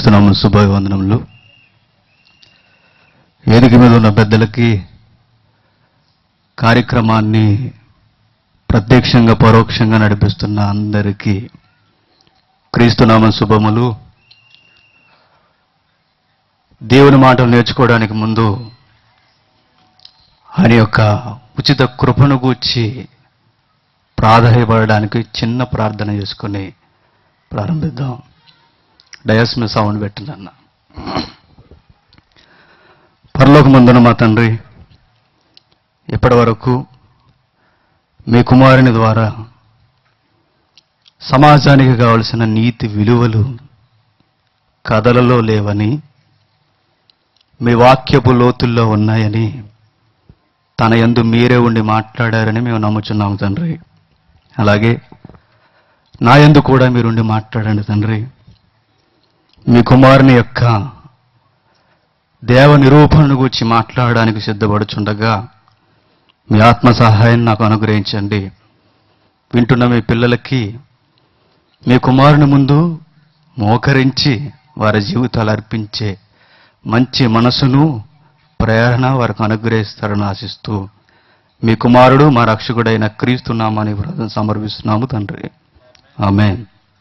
క్రీస్తునామ శుభవందనములు వేదిక మీద ఉన్న పెద్దలకి కార్యక్రమాన్ని ప్రత్యక్షంగా పరోక్షంగా నడిపిస్తున్న అందరికీ క్రీస్తునామ శుభములు దేవుని మాటలు నేర్చుకోవడానికి ముందు ఆయన యొక్క ఉచిత కృపను గూర్చి ప్రాధాయపడడానికి చిన్న ప్రార్థన చేసుకుని ప్రారంభిద్దాం డయాస్ మీద సౌండ్ పెట్టండి అన్న పరలోక ముందున మా తండ్రి ఇప్పటి వరకు మీ కుమారుని ద్వారా సమాజానికి కావలసిన నీతి విలువలు కథలలో లేవని మీ వాక్యపు లోతుల్లో ఉన్నాయని తన యందు మీరే ఉండి మాట్లాడారని మేము నమ్ముచున్నాము తండ్రి అలాగే నా యందు కూడా మీరుండి మాట్లాడండి తండ్రి మీ కుమారుని యొక్క దేవ నిరూపణను గురించి మాట్లాడడానికి సిద్ధపడుచుండగా మీ ఆత్మ సహాయం నాకు అనుగ్రహించండి వింటున్న మీ పిల్లలకి మీ కుమారుని ముందు మోకరించి వారి జీవితాలు అర్పించే మంచి మనసును ప్రేరణ వారికి అనుగ్రహిస్తారని ఆశిస్తూ మీ కుమారుడు మా రక్షకుడైన క్రీస్తున్నామని వ్రతం సమర్పిస్తున్నాము తండ్రి ఆమెన్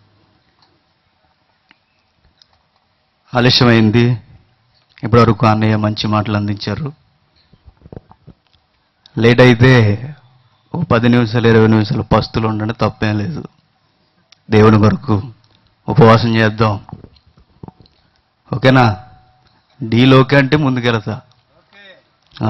ఆలస్యమైంది ఇప్పటివరకు అన్నయ్య మంచి మాటలు అందించారు లేట్ అయితే ఒక పది నిమిషాలు ఇరవై నిమిషాలు పస్తులు ఉండండి తప్పేం లేదు దేవుని కొరకు ఉపవాసం చేద్దాం ఓకేనా డీలోకి అంటే ముందుకెళ్తా ఆ.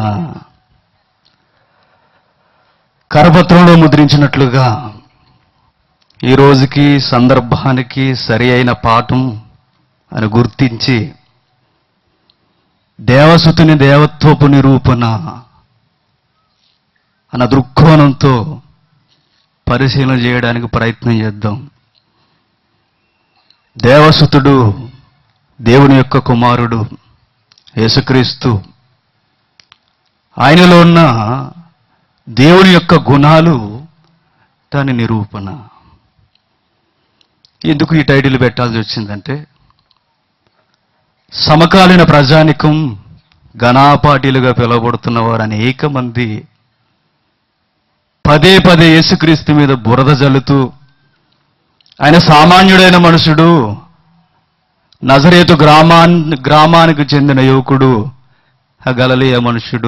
కరపత్రంలో ముద్రించినట్లుగా ఈ రోజుకి సందర్భానికి సరి అయిన పాఠం అని గుర్తించి దేవసుతుని దేవత్వపు నిరూపణ అన్న దృక్కోణంతో పరిశీలన చేయడానికి ప్రయత్నం చేద్దాం దేవసుతుడు దేవుని యొక్క కుమారుడు యేసుక్రీస్తు ఆయనలో ఉన్న దేవుని యొక్క గుణాలు దాని నిరూపణ ఎందుకు ఈ టైటిల్ పెట్టాల్సి వచ్చిందంటే సమకాలీన ప్రజానికం ఘనాపాటీలుగా పిలువబడుతున్న వారు అనేక మంది పదే పదే యేసుక్రీస్తు మీద బురద జల్లుతూ ఆయన సామాన్యుడైన మనుషుడు నజరేతు గ్రామాన్ గ్రామానికి చెందిన యువకుడు ఆ గలలియ మనుషుడు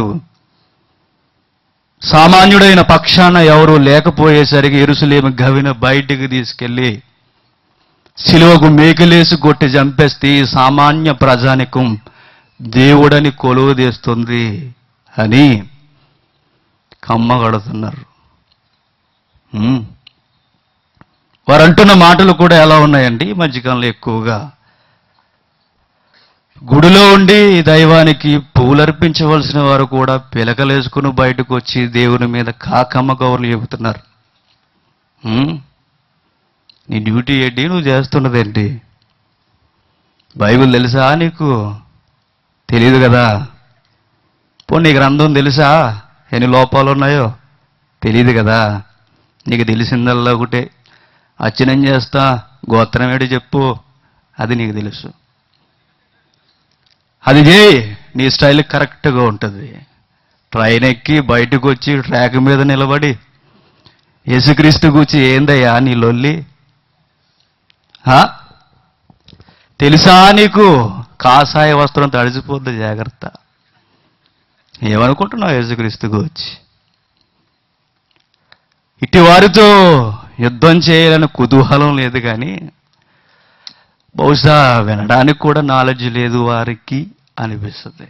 సామాన్యుడైన పక్షాన ఎవరు లేకపోయేసరికి ఎరుసలేమి గవిన బయటికి తీసుకెళ్లి సిలువకు మేకలేసి కొట్టి చంపేస్తే ఈ సామాన్య ప్రజానికం దేవుడని కొలువు తీస్తుంది అని కమ్మగడుతున్నారు ఉమ్. వారు అంటున్న మాటలు కూడా ఎలా ఉన్నాయండి ఈ మధ్యకాలంలో ఎక్కువగా గుడిలో ఉండి దైవానికి పూలర్పించవలసిన వారు కూడా పిలకలేసుకుని బయటకు వచ్చి దేవుని మీద కాకమ్మ గౌరులు చెబుతున్నారు ఉమ్? నీ డ్యూటీ ఏంటి నువ్వు చేస్తున్నదేంటి బైబిల్ తెలుసా నీకు తెలియదు కదా పో నీ గ్రంథం తెలుసా ఎన్ని లోపాలు ఉన్నాయో తెలియదు కదా నీకు తెలిసిందల్లా ఒకటే అర్చనం చేస్తా గోత్రం ఏడు చెప్పు అది నీకు తెలుసు అది చేయి నీ స్టైల్ కరెక్ట్గా ఉంటుంది ట్రైన్ ఎక్కి బయటకు వచ్చి ట్రాక్ మీద నిలబడి యేసుక్రీస్తు కూర్చి ఏందయ్యా నీ లొల్లి హా? తెలుసా నీకు కాషాయ వస్త్రం తడిసిపోద్ది జాగ్రత్త ఏమనుకుంటున్నావు యేసుక్రీస్తు గురించి ఇట్టి వారితో యుద్ధం చేయాలని కుతూహలం లేదు కానీ బహుశా వినడానికి కూడా నాలెడ్జ్ లేదు వారికి అనిపిస్తుంది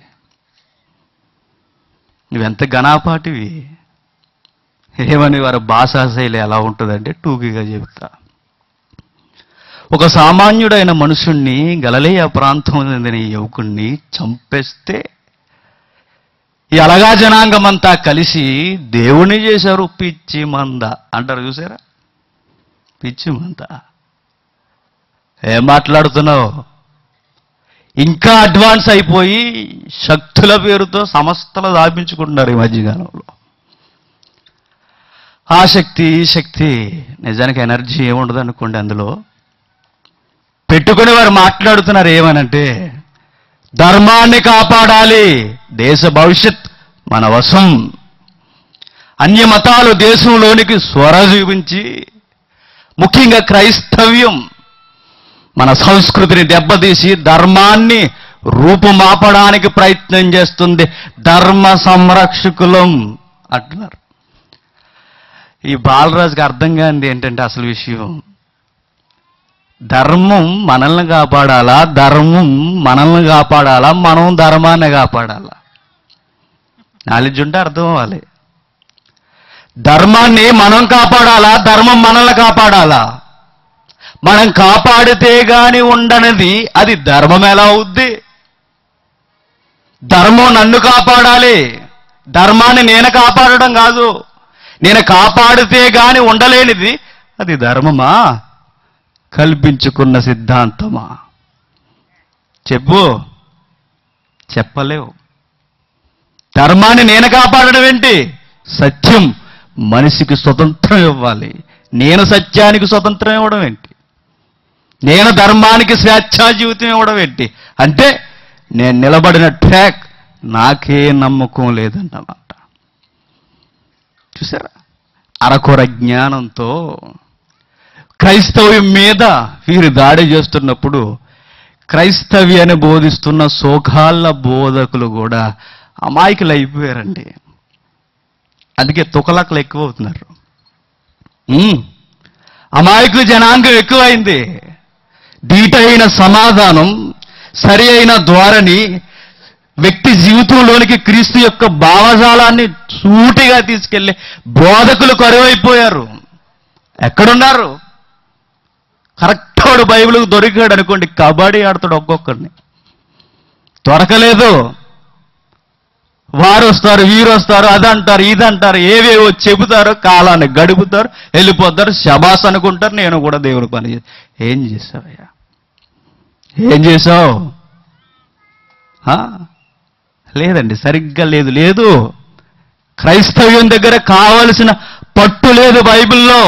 నువ్వెంత ఘనాపాటివి ఏమని వారి భాషా శైలి ఎలా ఉంటుందంటే టూకీగా చెబుతా ఒక సామాన్యుడైన మనుషుణ్ణి గలలేయ ప్రాంతం చెందిన ఈ యువకుణ్ణి చంపేస్తే ఈ అలగా జనాంగమంతా కలిసి దేవుణ్ణి చేశారు పిచ్చి మంద అంటారు చూసారా పిచ్చి మంద ఏం మాట్లాడుతున్నావు ఇంకా అడ్వాన్స్ అయిపోయి శక్తుల పేరుతో సంస్థలు దాపించుకుంటున్నారు ఈ మధ్యకాలంలో ఆ శక్తి ఈ శక్తి నిజానికి ఎనర్జీ ఏముండదు అనుకోండి అందులో పెట్టుకుని వారు మాట్లాడుతున్నారు ఏమనంటే ధర్మాన్ని కాపాడాలి దేశ భవిష్యత్ మన వశం అన్య మతాలు దేశంలోనికి స్వర చూపించి ముఖ్యంగా క్రైస్తవ్యం మన సంస్కృతిని దెబ్బతీసి ధర్మాన్ని రూపుమాపడానికి ప్రయత్నం చేస్తుంది ధర్మ సంరక్షకులం అంటున్నారు ఈ బాలరాజుకి అర్థం కానిది ఏంటంటే అసలు విషయం ధర్మం మనల్ని కాపాడాలా ధర్మం మనల్ని కాపాడాలా మనం ధర్మాన్ని కాపాడాలా నాలెడ్జ్ ఉంటే అర్థం అవ్వాలి ధర్మాన్ని మనం కాపాడాలా ధర్మం మనల్ని కాపాడాలా మనం కాపాడితే గాని ఉండనిది అది ధర్మం ఎలా అవుద్ది ధర్మం నన్ను కాపాడాలి ధర్మాన్ని నేను కాపాడడం కాదు నేను కాపాడితే గాని ఉండలేనిది అది ధర్మమా కల్పించుకున్న సిద్ధాంతమా చెప్పు చెప్పలేవు ధర్మాన్ని నేను కాపాడడం ఏంటి సత్యం మనిషికి స్వతంత్రం ఇవ్వాలి నేను సత్యానికి స్వతంత్రం ఇవ్వడం ఏంటి నేను ధర్మానికి స్వేచ్ఛా జీవితం ఇవ్వడం ఏంటి అంటే నేను నిలబడిన ట్రాక్ నాకే నమ్మకం లేదన్నమాట చూసారా అరకొర జ్ఞానంతో క్రైస్తవ్యం మీద వీరు దాడి చేస్తున్నప్పుడు క్రైస్తవ్యాన్ని బోధిస్తున్న సోకాళ్ళ బోధకులు కూడా అమాయకులు అయిపోయారండి అందుకే తుకలకలు ఎక్కువ అవుతున్నారు ఉమ్. అమాయకుల జనాంగం ఎక్కువైంది దీటైన సమాధానం సరి అయిన ద్వారని వ్యక్తి జీవితంలోనికి క్రీస్తు యొక్క భావజాలాన్ని సూటిగా తీసుకెళ్లే బోధకులు కరువైపోయారు ఎక్కడున్నారు కరెక్ట్ వాడు బైబిల్కి దొరికాడు అనుకోండి కబడ్డీ ఆడతాడు ఒక్కొక్కడిని దొరకలేదు వారు వస్తారు వీరు వస్తారు అదంటారు ఇదంటారు ఏవేవో చెబుతారు కాలాన్ని గడుపుతారు వెళ్ళిపోతారు శబాస్ అనుకుంటారు నేను కూడా దేవుని పని చే- ఏం చేసావయ్యా ఏం చేసావు ఆ? లేదండి సరిగ్గా లేదు లేదు క్రైస్తవ్యం దగ్గర కావలసిన పట్టు లేదు బైబిల్లో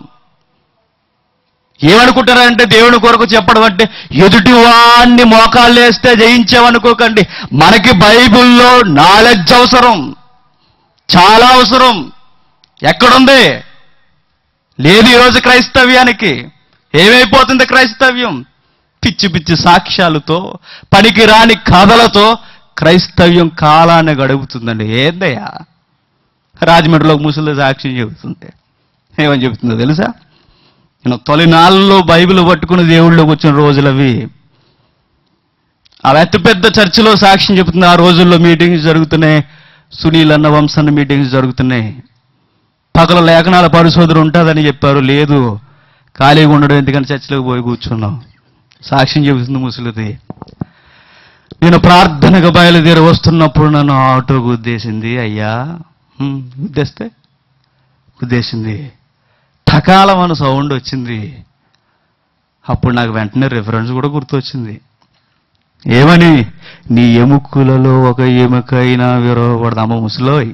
ఏమనుకుంటారంటే దేవుని కొరకు చెప్పడం అంటే ఎదుటి వాణ్ణి మోకాళ్ళు వేస్తే జయించామనుకోకండి మనకి బైబిల్లో నాలెడ్జ్ అవసరం చాలా అవసరం ఎక్కడుంది లేదు ఈరోజు క్రైస్తవ్యానికి ఏమైపోతుంది క్రైస్తవ్యం పిచ్చి పిచ్చి సాక్ష్యాలతో పనికి రాని కథలతో క్రైస్తవ్యం కాలాన్ని గడుపుతుందండి ఏందయ్యా రాజమండ్రిలో ముసలి సాక్ష్యం చెబుతుంది ఏమని చెబుతుందో తెలుసా నేను తొలినాళ్ళలో బైబిల్ పట్టుకుని దేవుళ్ళలోకి వచ్చిన రోజులు అవి ఆ అతి పెద్ద చర్చిలో సాక్ష్యం చెబుతుంది ఆ రోజుల్లో మీటింగ్స్ జరుగుతున్నాయి సునీల్ అన్న వంశన్న మీటింగ్స్ జరుగుతున్నాయి పగల లేఖనాల పరిశోధన ఉంటుందని చెప్పారు లేదు ఖాళీగా ఉండడం ఎందుకని చర్చిలోకి పోయి కూర్చున్నాం సాక్ష్యం చెబుతుంది ముసలిది నేను ప్రార్థనకు బయలుదేరి వస్తున్నప్పుడు నన్ను ఆటో గుద్దేసింది అయ్యా హ్మ్, గుద్దేస్తే గుద్దేసింది ఠకాలం అని సౌండ్ వచ్చింది అప్పుడు నాకు వెంటనే రిఫరెన్స్ కూడా గుర్తొచ్చింది ఏమని నీ ఎముకలలో ఒక ఎముకైనా విరవబడదు అమ్మ ముసలోయ్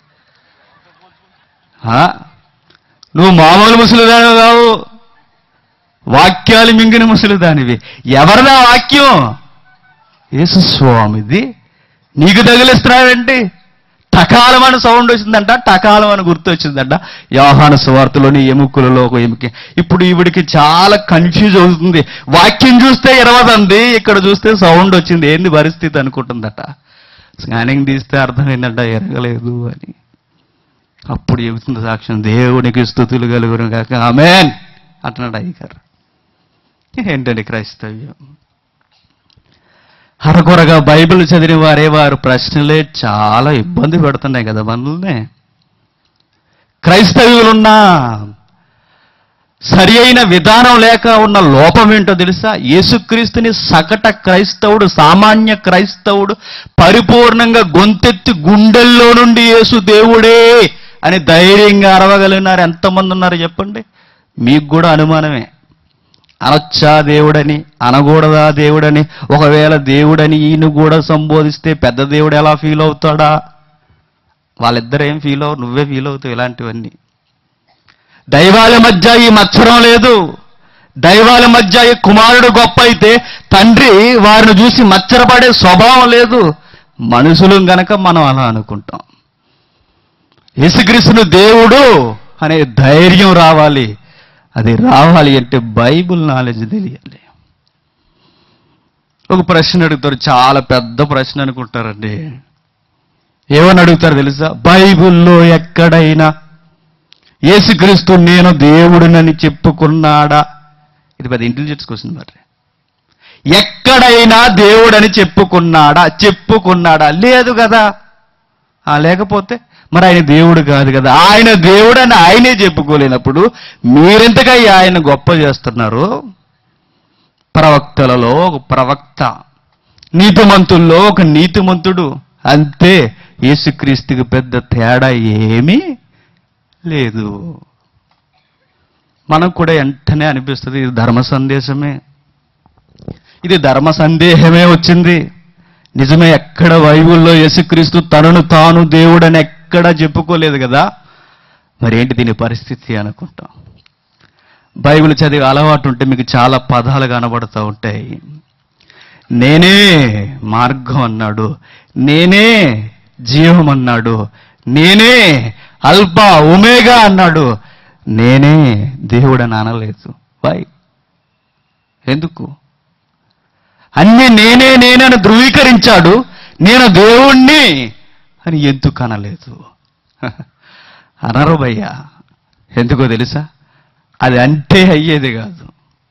ఆ? నువ్వు మామూలు ముసలిదాని కావు వాక్యాలు మింగిన ముసలిదానివి ఎవరిదా వాక్యం యేసుస్వామిది నీకు తగిలిస్తున్నాడండి టకాలం అని సౌండ్ వచ్చిందంట టకాలం అని గుర్తు వచ్చిందంట యోహాను సువార్తలోని ఎముకలలో ఒక ఎముక ఇప్పుడు ఈవిడికి చాలా కన్ఫ్యూజ్ అవుతుంది వాక్యం చూస్తే ఇరవదంది ఇక్కడ చూస్తే సౌండ్ వచ్చింది ఏంది పరిస్థితి అనుకుంటుందట స్కానింగ్ తీస్తే అర్థం ఏంటంట ఎరగలేదు అని అప్పుడు చెబుతుంది సాక్ష్యం దేవునికి స్థుతులు కలుగును కాక ఆమెన్ అంటున్నాడు అయ్యగారు ఏంటండి క్రైస్తవ్యం హరకొరగా బైబిల్ చదివిన వారే వారు ప్రశ్నలే చాలా ఇబ్బంది పెడుతున్నాయి కదా మనల్ని క్రైస్తవులున్నా సరి అయిన విధానం లేక ఉన్న లోపం ఏంటో తెలుసా యేసుక్రీస్తుని సకట క్రైస్తవుడు సామాన్య క్రైస్తవుడు పరిపూర్ణంగా గొంతెత్తి గుండెల్లో నుండి యేసు దేవుడే అని ధైర్యంగా అరవగలిగినారు ఎంతమంది ఉన్నారు చెప్పండి మీకు కూడా అనుమానమే అనొచ్చా దేవుడని అనకూడదా దేవుడని ఒకవేళ దేవుడని ఈయన కూడా సంబోధిస్తే పెద్ద దేవుడు ఎలా ఫీల్ అవుతాడా వాళ్ళిద్దరు ఏం ఫీల్ అవ్వరు నువ్వే ఫీల్ అవుతావు ఇలాంటివన్నీ దైవాల మధ్య ఈ మత్సరం లేదు దైవాల మధ్య ఈ కుమారుడు గొప్ప అయితే తండ్రి వారిని చూసి మచ్చరపడే స్వభావం లేదు మనుషులు గనక మనం అలా అనుకుంటాం యేసుక్రీస్తును దేవుడు అనే ధైర్యం రావాలి అది రావాలి అంటే బైబిల్ నాలెడ్జ్ తెలియాలి ఒక ప్రశ్న అడుగుతారు చాలా పెద్ద ప్రశ్న అనుకుంటారండి ఏమని అడుగుతారు తెలుసా బైబిల్లో ఎక్కడైనా యేసుక్రీస్తు నేను దేవుడినని చెప్పుకున్నాడా ఇది పెద్ద ఇంటెలిజెన్స్ క్వశ్చన్ మరి ఎక్కడైనా దేవుడని చెప్పుకున్నాడా చెప్పుకున్నాడా లేదు కదా ఆ లేకపోతే మరి ఆయన దేవుడు కాదు కదా ఆయన దేవుడు అని ఆయనే చెప్పుకోలేనప్పుడు మీరెంతగా ఆయన గొప్ప చేస్తున్నారు ప్రవక్తలలో ఒక ప్రవక్త నీతిమంతుల్లో ఒక నీతిమంతుడు అంతే యేసుక్రీస్తుకి పెద్ద తేడా ఏమీ లేదు మనకు కూడా వెంటనే అనిపిస్తుంది ఇది ధర్మ సందేశమే ఇది ధర్మ సందేహమే వచ్చింది నిజమే ఎక్కడ బైబిల్లో యేసుక్రీస్తు తనను తాను దేవుడని ఎక్కడ చెప్పుకోలేదు కదా మరి ఏంటి దీని పరిస్థితి అనుకుంటాం బైబిల్ చదివే అలవాటు ఉంటే మీకు చాలా పదాలు కనబడుతూ ఉంటాయి నేనే మార్గం అన్నాడు నేనే జీవం అన్నాడు నేనే అల్ప ఉమేగా అన్నాడు నేనే దేవుడని అనలేదు వై ఎందుకు అన్ని నేనే నేనని ధృవీకరించాడు నేను దేవుణ్ణి అని ఎందుకు అనలేదు అనరు భయ్యా ఎందుకో తెలుసా అది అంటే అయ్యేది కాదు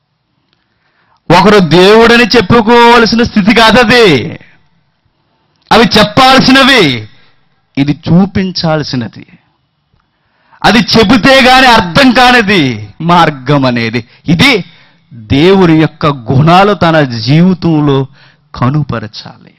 ఒకరు దేవుడని చెప్పుకోవలసిన స్థితి కాదది అవి చెప్పాల్సినవి ఇది చూపించాల్సినది అది చెబితే గాని అర్థం కానిది మార్గం అనేది ఇది దేవుని యొక్క గుణాలు తన జీవితంలో కనుపరచాలి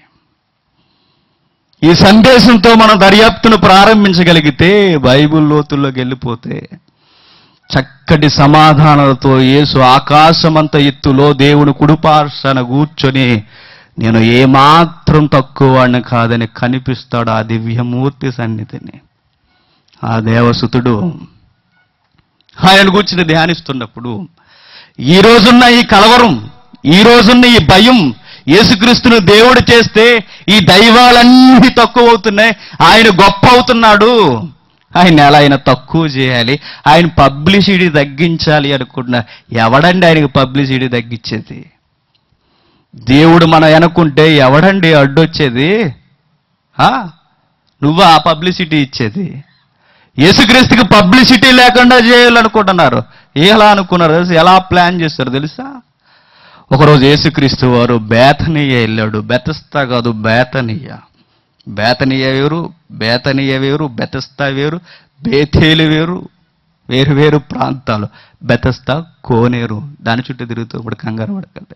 ఈ సందేశంతో మనం దర్యాప్తును ప్రారంభించగలిగితే బైబిల్ లోతుల్లోకి వెళ్ళిపోతే చక్కటి సమాధానాలతో యేసు ఆకాశమంత ఎత్తులో దేవుని కుడిపార్శ్వన కూర్చొని నేను ఏమాత్రం తక్కువ వాడిని కాదని కనిపిస్తాడు ఆ దివ్యమూర్తి సన్నిధిని ఆ దేవసుతుడు ఆయన కూర్చుని ధ్యానిస్తున్నప్పుడు ఈ రోజున్న ఈ కలవరం ఈ రోజున్న ఈ భయం యేసుక్రీస్తును దేవుడు చేస్తే ఈ దైవాలన్నీ తక్కువ అవుతున్నాయి ఆయన గొప్ప అవుతున్నాడు ఆయన ఎలా ఆయన తక్కువ చేయాలి ఆయన పబ్లిసిటీ తగ్గించాలి అనుకుంటున్నా ఎవడండి ఆయనకి పబ్లిసిటీ తగ్గించేది దేవుడు మన వెనకుంటే ఎవడండి అడ్డొచ్చేది ఆ? నువ్వు ఆ పబ్లిసిటీ ఇచ్చేది యేసుక్రీస్తుకి పబ్లిసిటీ లేకుండా చేయాలనుకుంటున్నారు ఎలా అనుకున్నారు తెలుసా? ఎలా ప్లాన్ చేస్తారు తెలుసా ఒకరోజు యేసుక్రీస్తు వారు బేతనీయ వెళ్ళాడు బెతస్తా కాదు బేతనీయ బేతనీయ వేరు బేతనీయ వేరు బెతస్తా వేరు బేతేలు వేరు వేరు వేరు ప్రాంతాలు బెతస్తా కోనేరు దాని చుట్టూ తిరుగుతూ ఇప్పుడు కంగారు పడకండి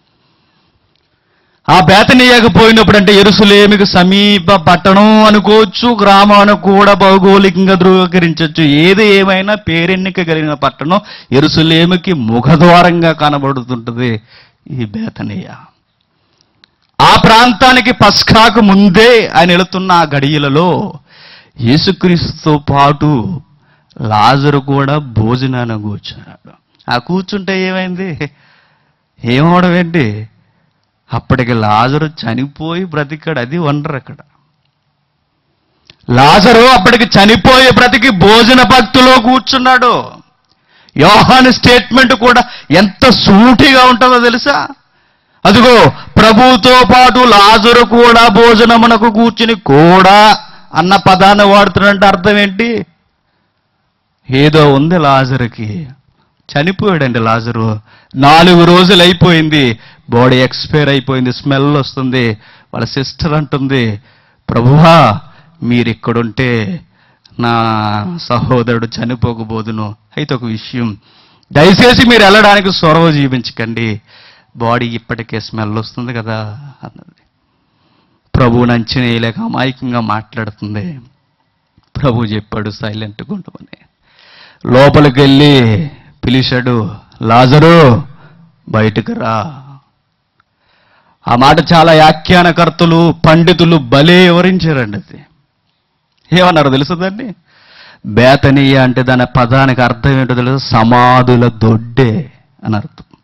ఆ బేతనీయకు పోయినప్పుడు అంటే ఎరుసలేమికి సమీప పట్టణం అనుకోవచ్చు గ్రామాన్ని కూడా భౌగోళికంగా ధృవీకరించవచ్చు ఏది ఏమైనా పేరెన్నిక కలిగిన పట్టణం ఎరుసలేమికి ముఖద్వారంగా కనబడుతుంటుంది ఈ బేతనీయ ఆ ప్రాంతానికి పస్కాకు ముందే ఆయన వెళుతున్న ఆ గడియలలో యేసుక్రీస్తుతో పాటు లాజరు కూడా భోజనాన్ని కూర్చున్నాడు ఆ కూర్చుంటే ఏమైంది ఏమవడం ఏంటి అప్పటికి లాజరు చనిపోయి బ్రతికాడు అది వండర్ అక్కడ లాజరు అప్పటికి చనిపోయి బ్రతికి భోజన భక్తిలో కూర్చున్నాడు యోహాను స్టేట్మెంట్ కూడా ఎంత సూటిగా ఉంటుందో తెలుసా అదిగో ప్రభుతో పాటు లాజరు కూడా భోజనమునకు కూర్చుని కూడా అన్న పదాన్ని వాడుతున్నట్టు అర్థం ఏంటి ఏదో ఉంది లాజరుకి చనిపోయాడండి లాజరు నాలుగు రోజులు అయిపోయింది బాడీ ఎక్స్పైర్ అయిపోయింది స్మెల్ వస్తుంది వాళ్ళ సిస్టర్ అంటుంది ప్రభువా మీరు ఇక్కడుంటే నా సహోదరుడు చనిపోకపోదును అయితే ఒక విషయం దయచేసి మీరు వెళ్ళడానికి సొరవ జీవించకండి బాడీ ఇప్పటికే స్మెల్ వస్తుంది కదా అన్నది ప్రభు నంచినేయలేక అమాయకంగా మాట్లాడుతుంది ప్రభు చెప్పాడు సైలెంట్గా ఉండమని లోపలికి వెళ్ళి పిలిచాడు లాజరు బయటకు రా ఆ మాట చాలా వ్యాఖ్యానకర్తలు పండితులు భలే వివరించారండి అది ఏమన్నారు తెలుసు దాన్ని బేతనీయ అంటే దాని పదానికి అర్థం ఏంటో తెలుసు సమాధుల దొడ్డే అని అర్థం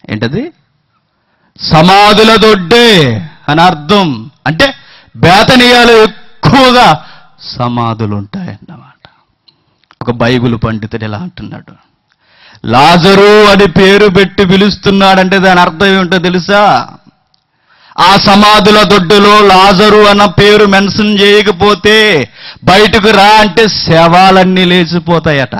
ఏంటది సమాధుల దొడ్డే అని అర్థం అంటే బేతనీయాలు ఎక్కువగా సమాధులు ఉంటాయన్నమాట ఒక బైబిల్ పండితుడు ఎలా అంటున్నాడు లాజరు అని పేరు పెట్టి పిలుస్తున్నాడంటే దాని అర్థం ఏమిటో తెలుసా ఆ సమాధుల దొడ్డులో లాజరు అన్న పేరు మెన్షన్ చేయకపోతే బయటకు రా అంటే శవాలన్నీ లేచిపోతాయట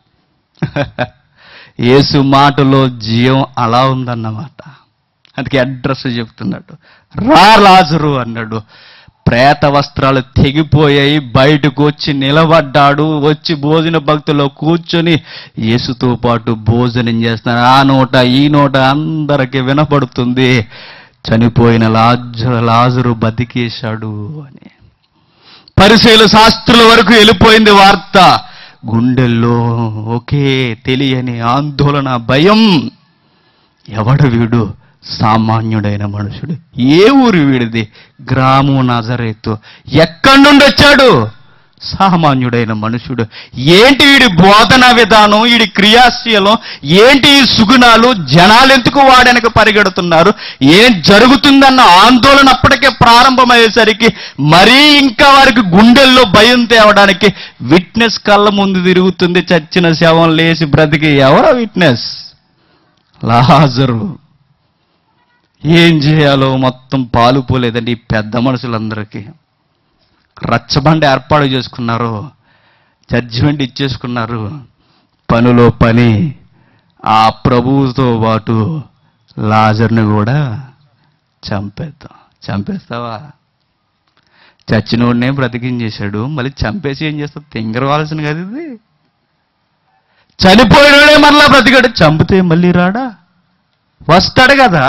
యేసు మాటలో జీవం అలా ఉందన్నమాట అందుకే అడ్రస్ చెప్తున్నాడు రా లాజరు అన్నాడు ప్రేత వస్త్రాలు తెగిపోయాయి బయటకు వచ్చి నిలబడ్డాడు వచ్చి భోజన భక్తిలో కూర్చొని యేసుతో పాటు భోజనం చేస్తున్నాడు ఆ నోట ఈ నోట అందరికి వినపడుతుంది చనిపోయిన లాజరు లాజరు బతికేశాడు అని పరిశీల శాస్త్రుల వరకు వెళ్ళిపోయింది వార్త గుండెల్లో ఒకే తెలియని ఆందోళన భయం ఎవడు వీడు సామాన్యుడైన మనుషుడు ఏ ఊరు వీడిది గ్రామం నజరేతు ఎక్కడి నుండి వచ్చాడు సామాన్యుడైన మనుషుడు ఏంటి వీడి బోధన విధానం వీడి క్రియాశీలం ఏంటి ఈ సుగుణాలు జనాలు ఎందుకు వాడనక పరిగెడుతున్నారు ఏం జరుగుతుందన్న ఆందోళన అప్పటికే ప్రారంభమయ్యేసరికి మరీ ఇంకా వారికి గుండెల్లో భయం తేవడానికి విట్నెస్ కళ్ళ ముందు తిరుగుతుంది చచ్చిన శవం లేచి బ్రతికి ఎవరో విట్నెస్ లాజరు ఏం చేయాలో మొత్తం పాలు పోలేదండి ఈ పెద్ద మనుషులందరికీ రచ్చబండ ఏర్పాటు చేసుకున్నారు జడ్జిమెంట్ ఇచ్చేసుకున్నారు పనిలో పని ఆ ప్రభువుతో పాటు లాజర్ని కూడా చంపేద్దాం చంపేస్తావా చచ్చినోడినే బ్రతికించేశాడు మళ్ళీ చంపేసి ఏం చేస్తావు తింగరవాల్సిన కదా ఇది చనిపోయినోడే మరలా బ్రతికాడు చంపితే మళ్ళీ రాడా వస్తాడు కదా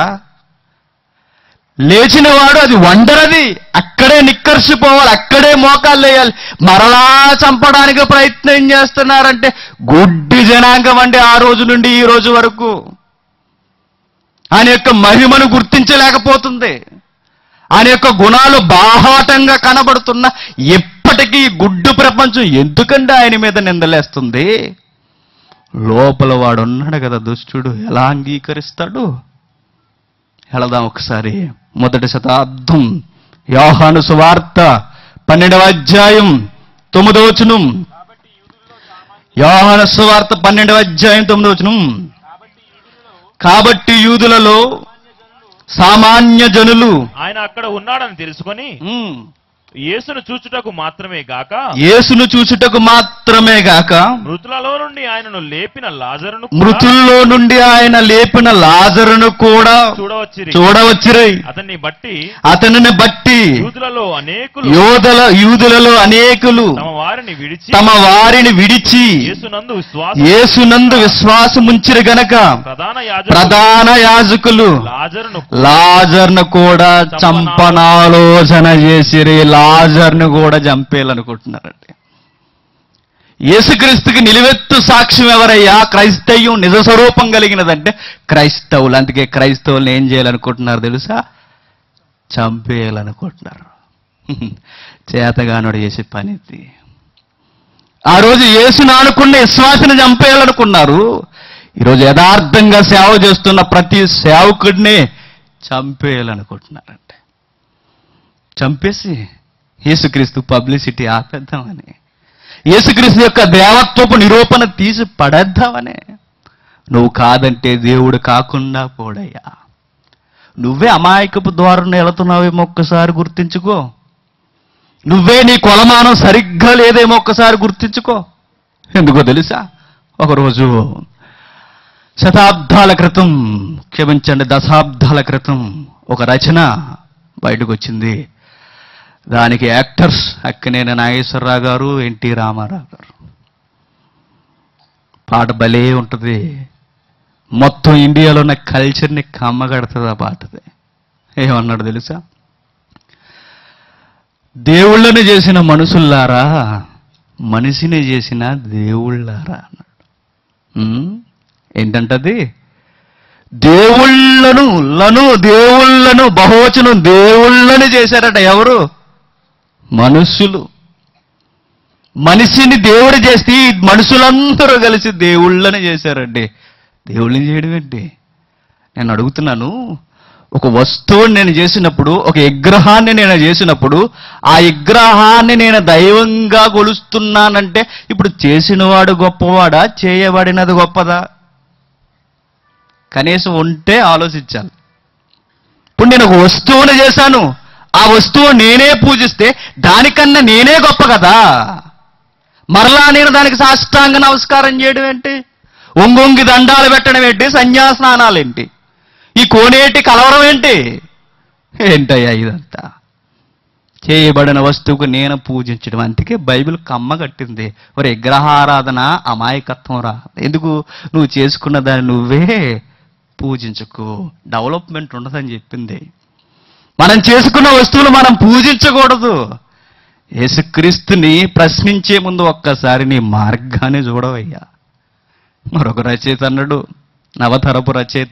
లేచిన వాడు అది వండరది అక్కడే నిక్కర్సిపోవాలి అక్కడే మోకాలు వేయాలి మరలా చంపడానికి ప్రయత్నం చేస్తున్నారంటే గుడ్డి జనాంగం అండి ఆ రోజు నుండి ఈ రోజు వరకు ఆయన యొక్క మహిమను గుర్తించలేకపోతుంది ఆయన యొక్క గుణాలు బాహాటంగా కనబడుతున్న ఎప్పటికీ ఈ గుడ్డు ప్రపంచం ఎందుకంటే ఆయన మీద నిందలేస్తుంది లోపల వాడు ఉన్నాడు కదా దుష్టుడు ఎలా అంగీకరిస్తాడు వెళదాం ఒకసారి మొదటి శతాబ్దం యోహాను సువార్త పన్నెండవ అధ్యాయం తొమ్మిదవ వచనం యోహాను సువార్త పన్నెండవ అధ్యాయం తొమ్మిదవ వచనం కాబట్టి యూదులలో సామాన్య జనులు ఆయన అక్కడ ఉన్నాడని తెలుసుకొని ఉమ్, యేసును చూచుటకు మాత్రమే గాక యేసును చూచుటకు మాత్రమే గాక మృతులలో నుండి ఆయనను లేపిన లాజరును కూడా మృతుల్లో నుండి ఆయన లేపిన లాజరును కూడా చూడవచ్చిరి చూడవచ్చిరై అతన్ని బట్టి అతనిని బట్టి యూదులలో అనేకులు యోధల యూదులలో అనేకులు తమ వారిని విడిచి తమ వారిని విడిచి యేసునందు విశ్వాస యేసునందు విశ్వాసముంచిరి గనక ప్రధాన యాజకులు ప్రధాన యాజకులు లాజరును లాజర్ను కూడా చంపనాలోచన చేసిరి లాజర్ను కూడా చంపేయాలనుకుంటున్నారండి యేసుక్రీస్తుకి నిలువెత్తు సాక్ష్యం ఎవరయ్యా క్రైస్తవ్యం నిజ స్వరూపం కలిగినదంటే క్రైస్తవులు అందుకే క్రైస్తవులు ఏం చేయాలనుకుంటున్నారు తెలుసా చంపేయాలనుకుంటున్నారు చేతగానుడు చేసే పని ఇది ఆ రోజు యేసును అనుకున్న విశ్వాసని చంపేయాలనుకున్నారు ఈరోజు యథార్థంగా సేవ చేస్తున్న ప్రతి సేవకుడిని చంపేయాలనుకుంటున్నారంటే చంపేసి యేసుక్రీస్తు పబ్లిసిటీ ఆపేద్దామని యేసుక్రీస్తు యొక్క దేవత్వపు నిరూపణ తీసి పడేద్దామని నువ్వు కాదంటే దేవుడు కాకుండా పోడయ్యా నువ్వే అమాయకపు ద్వారం వెళుతున్నావేమో ఒక్కసారి గుర్తించుకో నువ్వే నీ కొలమానం సరిగ్గా లేదేమో ఒక్కసారి గుర్తించుకో ఎందుకో తెలుసా ఒకరోజు శతాబ్దాల క్రితం క్షమించండి దశాబ్దాల క్రితం ఒక రచన బయటకు వచ్చింది దానికి యాక్టర్స్ అక్కినేని నాగేశ్వరరావు గారు ఎన్టీ రామారావు గారు పాట భలే ఉంటుంది మొత్తం ఇండియాలో ఉన్న కల్చర్ని కమ్మగడుతుంది ఆ పాటది ఏమన్నాడు తెలుసా దేవుళ్ళని చేసిన మనుషుల్లారా మనిషిని చేసిన దేవుళ్ళారా అన్నాడు ఉమ్, ఏంటంటది దేవుళ్ళను లను దేవుళ్ళను బహువచనం దేవుళ్ళని చేశారట ఎవరు మనుష్యులు మనిషిని దేవుడు చేస్తే ఈ మనుషులందరూ కలిసి దేవుళ్ళని చేశారండి దేవుళ్ళని చేయడం ఏంటి నేను అడుగుతున్నాను ఒక వస్తువుని నేను చేసినప్పుడు ఒక విగ్రహాన్ని నేను చేసినప్పుడు ఆ విగ్రహాన్ని నేను దైవంగా కొలుస్తున్నానంటే ఇప్పుడు చేసినవాడు గొప్పవాడా చేయబడినది గొప్పదా కనీసం ఉంటే ఆలోచించాలి ఇప్పుడు నేను ఒక వస్తువుని చేశాను ఆ వస్తువు నేనే పూజిస్తే దానికన్నా నేనే గొప్ప కదా మరలా నేను దానికి సాష్టాంగ నమస్కారం చేయడం ఏంటి ఒంగొంగి దండాలు పెట్టడం ఏంటి సన్యాస్నానాలు ఏంటి ఈ కోనేటి కలవరం ఏంటి ఏంటయ్యా ఇదంతా చేయబడిన వస్తువుకు నేను పూజించడం అందుకే బైబిల్ కమ్మ కట్టింది ఒక విగ్రహారాధన అమాయకత్వం రా ఎందుకు నువ్వు చేసుకున్న దాన్ని నువ్వే పూజించుకో డెవలప్మెంట్ ఉండదని చెప్పింది మనం చేసుకున్న వస్తువులు మనం పూజించకూడదు యేసుక్రీస్తుని ప్రశ్నించే ముందు ఒక్కసారి నీ మార్గాన్ని చూడవయ్యా మరొక రచయిత అన్నాడు నవతరపు రచయిత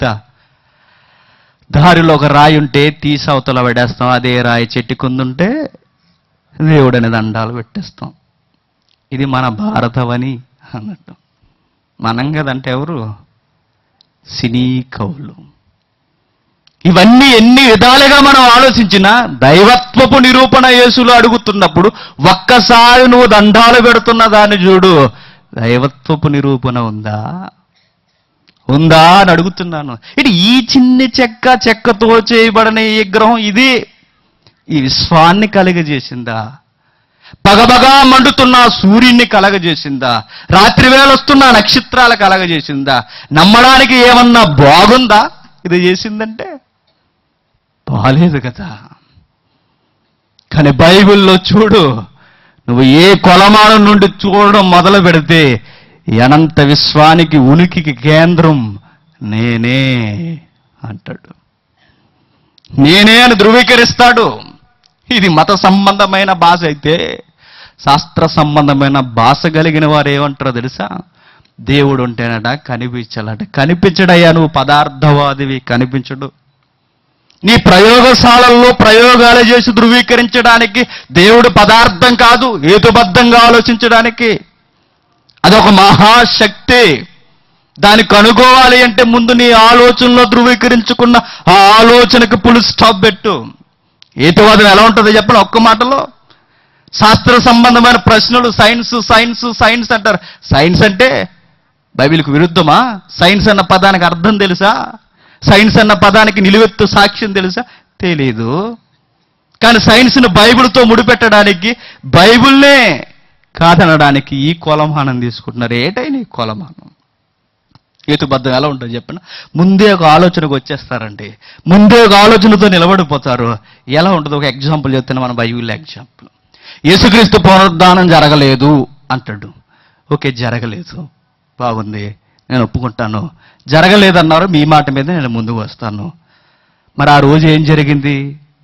దారిలో ఒక రాయి ఉంటే తీసి అవతల పడేస్తాం అదే రాయి చెట్టు కుందుంటే దేవుడని దండాలు పెట్టేస్తాం ఇది మన భారతవని అన్నట్టు మనం కదంటే ఎవరు సినీ కవులు ఇవన్నీ ఎన్ని విధాలుగా మనం ఆలోచించినా దైవత్వపు నిరూపణ యేసులు అడుగుతున్నప్పుడు ఒక్కసారి నువ్వు దండాలు పెడుతున్న దాన్ని చూడు దైవత్వపు నిరూపణ ఉందా ఉందా అని అడుగుతున్నాను ఇటు ఈ చిన్ని చెక్క చెక్కతో చేయబడిన ఈ విగ్రహం ఇది ఈ విశ్వాన్ని కలుగజేసిందా పగబగా మండుతున్న ఆ సూర్యుడిని కలగజేసిందా రాత్రి వేళ వస్తున్న ఆ నక్షత్రాలు కలగజేసిందా నమ్మడానికి ఏమన్నా బాగుందా ఇది చేసిందంటే బాలేదు కదా కానీ బైబిల్లో చూడు నువ్వు ఏ కొలమానం నుండి చూడడం మొదలు పెడితే ఈ అనంత విశ్వానికి ఉనికికి కేంద్రం నేనే అంటాడు నేనే అని ధృవీకరిస్తాడు ఇది మత సంబంధమైన భాష అయితే శాస్త్ర సంబంధమైన భాష కలిగిన వారు ఏమంటారో తెలుసా దేవుడు ఉంటేనట కనిపించాలట కనిపించడయ్యా నువ్వు పదార్థవాదివి కనిపించడు నీ ప్రయోగశాలల్లో ప్రయోగాలు చేసి ధృవీకరించడానికి దేవుడు పదార్థం కాదు హేతుబద్ధంగా ఆలోచించడానికి అదొక మహాశక్తి దాన్ని కనుగోవాలి అంటే ముందు నీ ఆలోచనలో ధృవీకరించుకున్న ఆ ఆలోచనకు పులు స్టాప్ పెట్టు హేతువాదం ఎలా ఉంటుందో చెప్పండి ఒక్క మాటలో శాస్త్ర సంబంధమైన ప్రశ్నలు సైన్స్ సైన్స్ సైన్స్ అంటారు సైన్స్ అంటే బైబిల్కి విరుద్ధమా సైన్స్ అన్న పదానికి అర్థం తెలుసా సైన్స్ అన్న పదానికి నిలువెత్తు సాక్ష్యం తెలుసా తెలీదు కానీ సైన్స్ను బైబిల్తో ముడిపెట్టడానికి బైబిల్నే కాదనడానికి ఈ కొలమానం తీసుకుంటున్నారు ఏటైనా ఈ కొలమానం హేతుబద్ధం ఎలా ఉంటుంది చెప్పండి ముందే ఒక ఆలోచనకు వచ్చేస్తారండి ముందే ఒక ఆలోచనతో నిలబడిపోతారు ఎలా ఉంటుంది ఒక ఎగ్జాంపుల్ చెప్తాను మన బైబిల్ ఎగ్జాంపుల్ యేసుక్రీస్తు పునరుద్ధానం జరగలేదు అంటాడు ఓకే జరగలేదు బాగుంది నేను ఒప్పుకుంటాను జరగలేదన్నారు మీ మాట మీద నేను ముందుకు వస్తాను మరి ఆ రోజు ఏం జరిగింది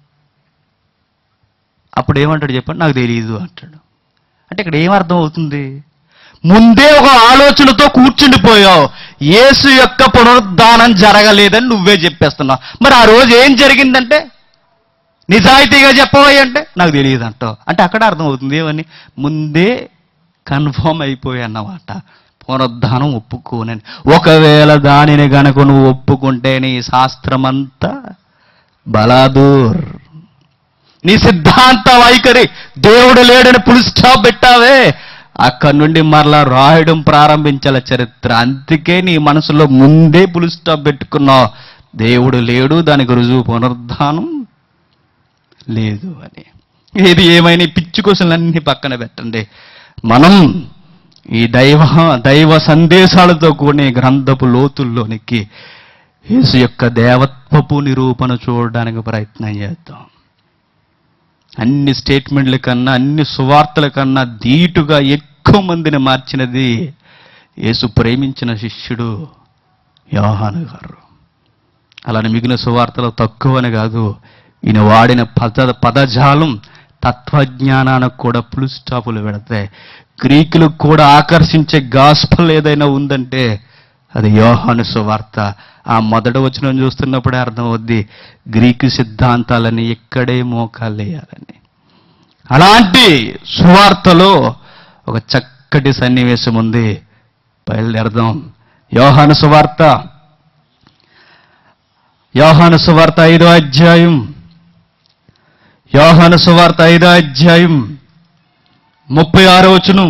అప్పుడు ఏమంటాడు చెప్పండి నాకు తెలియదు అంటాడు అంటే ఇక్కడ ఏం అర్థం అవుతుంది ముందే ఒక ఆలోచనతో కూర్చుండిపోయావు యేసు యొక్క పునరుద్ధానం జరగలేదని నువ్వే చెప్పేస్తున్నావు మరి ఆ రోజు ఏం జరిగిందంటే నిజాయితీగా చెప్పవయ్య అంటే నాకు తెలియదు అంటావు అంటే అక్కడ అర్థం అవుతుంది ఏమని ముందే కన్ఫర్మ్ అయిపోయి అన్నమాట పునరుద్ధానం ఒప్పుకోనని ఒకవేళ దానిని గనక నువ్వు ఒప్పుకుంటే నీ శాస్త్రమంతా బలాదూర్ నీ సిద్ధాంత వైఖరి దేవుడు లేడని పులి స్టాప్ పెట్టావే అక్కడి నుండి మరలా రాయడం ప్రారంభించాల చరిత్ర అందుకే నీ మనసులో ముందే పులి స్టాప్ పెట్టుకున్నావు దేవుడు లేడు దానికి రుజువు పునరుద్ధానం లేదు అని ఏది ఏమైనా ఈ పిచ్చి క్వశ్చన్లన్నీ పక్కన పెట్టండి మనం ఈ దైవ దైవ సందేశాలతో కూడిన ఈ గ్రంథపు లోతుల్లోనికి యేసు యొక్క దేవత్వపు నిరూపణ చూడడానికి ప్రయత్నం చేద్దాం అన్ని స్టేట్మెంట్ల కన్నా అన్ని సువార్తల కన్నా ధీటుగా ఎక్కువ మందిని మార్చినది యేసు ప్రేమించిన శిష్యుడు యోహాను గారు అలానే మిగిలిన సువార్తలు తక్కువని కాదు ఈయన వాడిన పద పదజాలం తత్వజ్ఞానానికి కూడా పులు స్టాపులు పెడతాయి గ్రీకులకు కూడా ఆకర్షించే గాస్పల్ ఏదైనా ఉందంటే అది యోహాను సువార్త ఆ మొదట వచనం చూస్తున్నప్పుడే అర్థమవుద్ది గ్రీకు సిద్ధాంతాలని ఇక్కడే మోకాలేయాలని అలాంటి సువార్తలో ఒక చక్కటి సన్నివేశం ఉంది బయలుదేరదాం యోహాను సువార్త యోహాను సువార్త ఐదో అధ్యాయం యోహాను సువార్త ఐదో అధ్యాయం ముప్పై ఆరో వచనం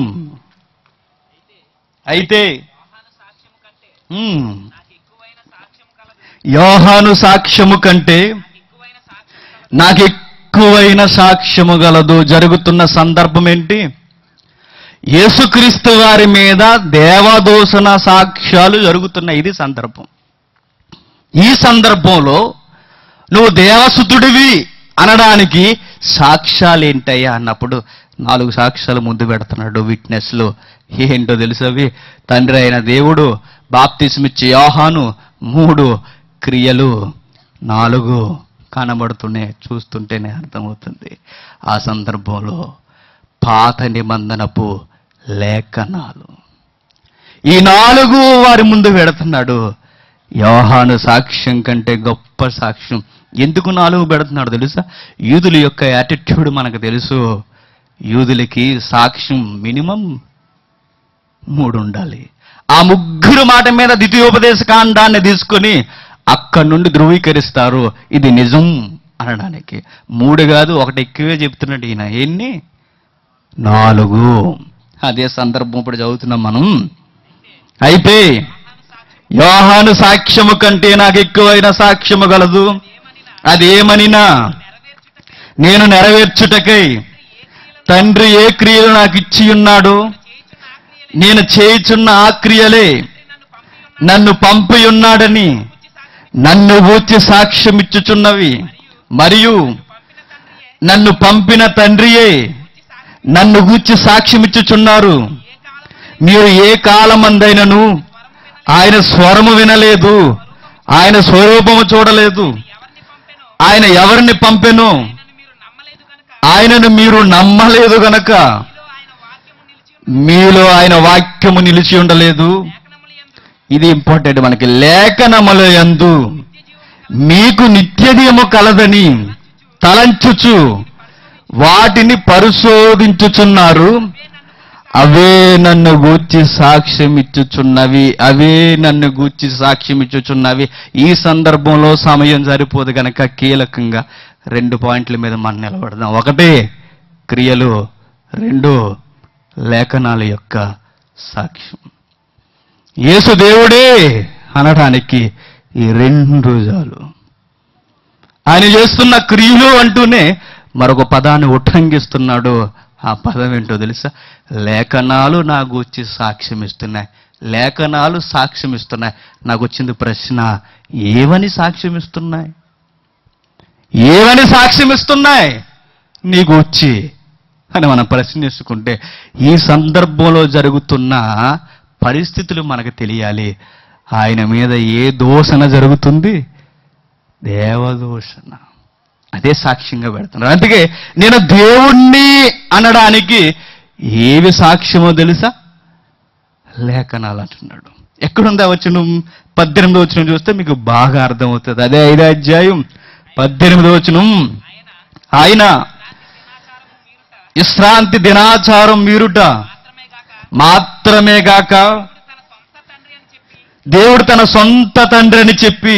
అయితే ఉమ్, యోహాను సాక్ష్యము కంటే నాకు ఎక్కువైన సాక్ష్యము గలదు జరుగుతున్న సందర్భం ఏంటి యేసుక్రీస్తు వారి మీద దేవదూషణ సాక్ష్యాలు జరుగుతున్నాయి ఇది సందర్భం ఈ సందర్భంలో నువ్వు దేవసుతుడివి అనడానికి సాక్ష్యాలు ఏంటయ్యా అన్నప్పుడు నాలుగు సాక్ష్యాలు ముందు పెడుతున్నాడు విట్నెస్లు ఏంటో తెలుసవి తండ్రి అయిన దేవుడు బాప్తిస్మిచ్చే యోహాను మూడు క్రియలు నాలుగు కనబడుతూనే చూస్తుంటేనే అర్థమవుతుంది ఆ సందర్భంలో పాత నిబంధనపు లేఖనాలు ఈ నాలుగు వారి ముందు పెడుతున్నాడు యోహాను సాక్ష్యం కంటే గొప్ప సాక్ష్యం ఎందుకు నాలుగు పెడుతున్నాడు తెలుసా యూదుల యొక్క యాటిట్యూడ్ మనకు తెలుసు యూదులకి సాక్ష్యం మినిమం మూడు ఉండాలి ఆ ముగ్గురు మాట మీద ద్వితీయోపదేశ కాండాన్ని తీసుకొని అక్కడి నుండి ధృవీకరిస్తారు ఇది నిజం అనడానికి మూడు కాదు ఒకటి ఎక్కువే చెప్తున్నాడు ఈయన ఎన్ని నాలుగు అదే సందర్భం ఇప్పుడు చదువుతున్నాం మనం అయితే యోహాను సాక్ష్యము కంటే నాకు ఎక్కువైన సాక్ష్యము గలదు అదేమనినా నేను నెరవేర్చుటకై తండ్రి ఏ క్రియలు నాకు ఇచ్చి ఉన్నాడో నేను చేయుచున్న ఆ క్రియలే నన్ను పంపి ఉన్నాడని నన్ను ఊచి సాక్ష్యం ఇచ్చుచున్నవి మరియు నన్ను పంపిన తండ్రియే నన్ను గూర్చి సాక్ష్యం ఇచ్చుచున్నారు మీరు ఏ కాలమందైనను ఆయన స్వరము వినలేదు ఆయన స్వరూపము చూడలేదు ఆయన ఎవరిని పంపెను ఆయనను మీరు నమ్మలేదు గనక మీలో ఆయన వాక్యము నిలిచి ఉండలేదు ఇది ఇంపార్టెంట్ మనకి లేఖనముల యందు మీకు నిత్యదీయము కలదని తలంచుచు వాటిని పరిశోధించుచున్నారు అవే నన్ను గూర్చి సాక్ష్యం ఇచ్చుచున్నవి అవే నన్ను గూర్చి సాక్ష్యం ఇచ్చుచున్నవి ఈ సందర్భంలో సమయం సరిపోదు గనక కీలకంగా రెండు పాయింట్ల మీద మనం నిలబడదాం ఒకటి క్రియలు రెండు లేఖనాల యొక్క సాక్ష్యం యేసు దేవుడే అనడానికి ఈ రెండు చాలు ఆయన చేస్తున్న క్రియలు అంటూనే మరొక పదాన్ని ఉట్టంగిస్తున్నాడు ఆ పదం ఏంటో తెలుసా లేఖనాలు నా గూర్చి సాక్ష్యం ఇస్తున్నాయి లేఖనాలు సాక్ష్యం ఇస్తున్నాయి నాకు వచ్చింది ప్రశ్న ఏమని సాక్ష్యం ఇస్తున్నాయి ఏమని సాక్ష్యం ఇస్తున్నాయి నీ గూర్చి అని మనం ప్రశ్నించుకుంటే ఈ సందర్భంలో జరుగుతున్న పరిస్థితులు మనకు తెలియాలి ఆయన మీద ఏ దోషణ జరుగుతుంది దేవదూషణ అదే సాక్ష్యంగా పెడుతున్నారు అందుకే నేను దేవుణ్ణి అనడానికి ఏవి సాక్ష్యమో తెలుసా లేఖనాలు అంటున్నాడు ఎక్కడుందా వచ్చిన పద్దెనిమిదో వచ్చిన చూస్తే మీకు బాగా అర్థమవుతుంది అదే ఐదో అధ్యాయం పద్దెనిమిదో వచనం ఆయన విశ్రాంతి దినాచారం మీరుట మాత్రమే గాక దేవుడు తన సొంత తండ్రి అని చెప్పి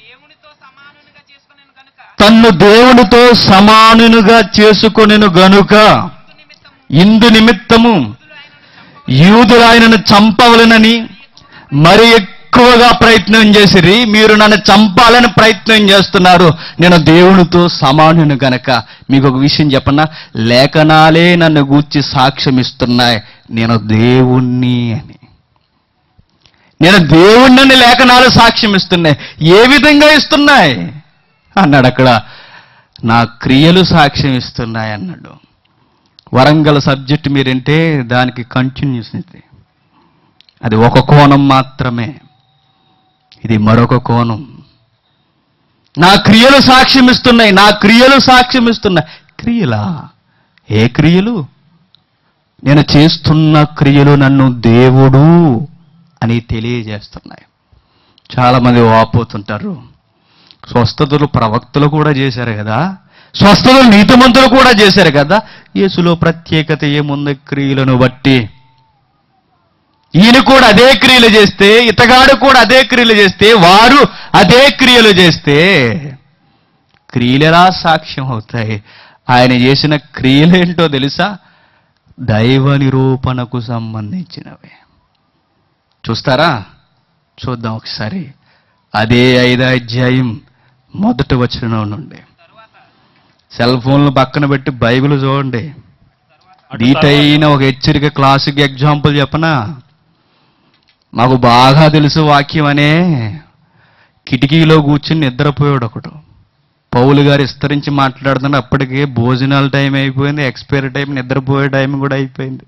తన్ను దేవునితో సమానునిగా చేసుకొనెను గనుక ఇందు నిమిత్తము యూదులు ఆయనను చంపవలనని మరి ఎక్కువగా ప్రయత్నం చేసిరి మీరు నన్ను చంపాలని ప్రయత్నం చేస్తున్నారు నేను దేవునితో సమానుని గనక మీకు ఒక విషయం చెప్పనా లేఖనాలే నన్ను గూర్చి సాక్ష్యం ఇస్తున్నాయి నేను దేవుణ్ణి అని నేను దేవుణ్ణి లేఖనాలు సాక్ష్యం ఇస్తున్నాయి ఏ విధంగా ఇస్తున్నాయి అన్నాడు అక్కడ నా క్రియలు సాక్ష్యం ఇస్తున్నాయి అన్నాడు వరంగల్ సబ్జెక్ట్ మీరంటే దానికి కంటిన్యూస్ ఇది అది ఒక కోణం మాత్రమే ఇది మరొక కోణం నా క్రియలు సాక్ష్యం ఇస్తున్నాయి నా క్రియలు సాక్ష్యం ఇస్తున్నాయి క్రియలా ఏ క్రియలు నేను చేస్తున్న క్రియలు నన్ను దేవుడు అని తెలియజేస్తున్నాయి చాలామంది వాపోతుంటారు స్వస్థతలు ప్రవక్తలు కూడా చేశారు కదా స్వస్థతలు నీతిమంతులు కూడా చేశారు కదా యేసులో ప్రత్యేకత ఏముంది క్రియలను బట్టి ఈయన కూడా అదే క్రియలు చేస్తే ఇతగాడు కూడా అదే క్రియలు చేస్తే వారు అదే క్రియలు చేస్తే క్రియలు ఎలా సాక్ష్యం అవుతాయి ఆయన చేసిన క్రియలేంటో తెలుసా దైవ నిరూపణకు సంబంధించినవి చూస్తారా చూద్దాం ఒకసారి అదే ఐదో అధ్యాయం మొదటి వచనం నుండి సెల్ ఫోన్లు పక్కన పెట్టి బైబిల్ చూడండి అటు డీటైన ఒక హెచ్చరిక క్లాసిక్ ఎగ్జాంపుల్ చెప్పనా మాకు బాగా తెలుసు వాక్యం అనే కిటికీలో కూర్చుని నిద్రపోయాడు ఒకడు పౌలు గారు విస్తరించి మాట్లాడుతుంటే అప్పటికే భోజనాల టైం అయిపోయింది ఎక్స్పైరీ టైం నిద్రపోయే టైం కూడా అయిపోయింది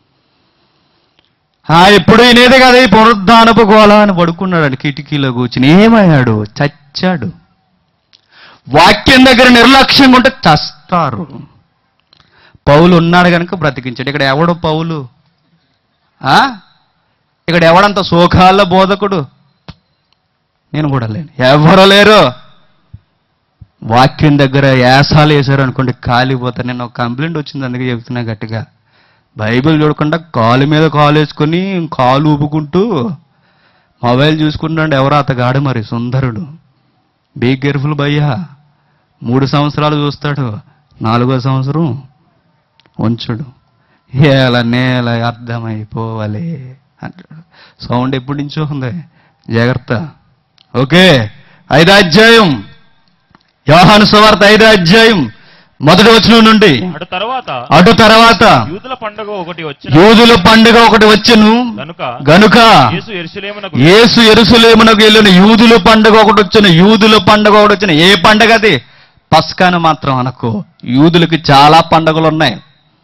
ఆ ఎప్పుడు వినేది కదా ఈ పునరుద్ధానపు గోళ అని పడుకున్నాడు కిటికీలో కూర్చుని ఏమయ్యాడు చచ్చాడు వాక్యం దగ్గర నిర్లక్ష్యంగా ఉంటే చస్తారు పౌలు ఉన్నాడు కనుక బ్రతికించాడు ఇక్కడ ఎవడు పౌలు ఆ ఇక్కడ ఎవడంత సోకాల బోధకుడు నేను కూడా లేను ఎవరు లేరు వాక్యం దగ్గర యాసాలు వేశారు అనుకోండి కాలిపోతా నేను ఒక కంప్లైంట్ వచ్చింది అందుకే చెప్తున్నా గట్టిగా బైబిల్ చూడకుండా కాలు మీద కాలు వేసుకొని కాలు ఊపుకుంటూ మొబైల్ చూసుకుంటాడు ఎవరో అతగాడు మరి సుందరుడు బీ కేర్ఫుల్ భయ్యా మూడు సంవత్సరాలు చూస్తాడు నాలుగో సంవత్సరం ఉంచుడు ఏల నేల అర్థమైపోవాలి అంటాడు సౌండ్ ఎప్పటి నుంచో ఉంది జాగ్రత్త ఓకే ఐదో అధ్యాయం యోహాను సువార్త ఐదో అధ్యాయం మొదటి వచనం నుండి అటు తర్వాత అటు తర్వాత యూదుల పండుగ ఒకటి వచ్చిన యూదుల పండుగ ఒకటి వచ్చెను గనుక గనుక యేసు ఎరుసలేమునకు యేసు ఎరుసలేమునకు వెళ్ళిన యూదుల పండుగ ఒకటి వచ్చిన యూదుల పండుగ ఒకటి వచ్చిన ఏ పండుగ అది పస్కాను మాత్రం అనకు యూదులకి చాలా పండుగలు ఉన్నాయి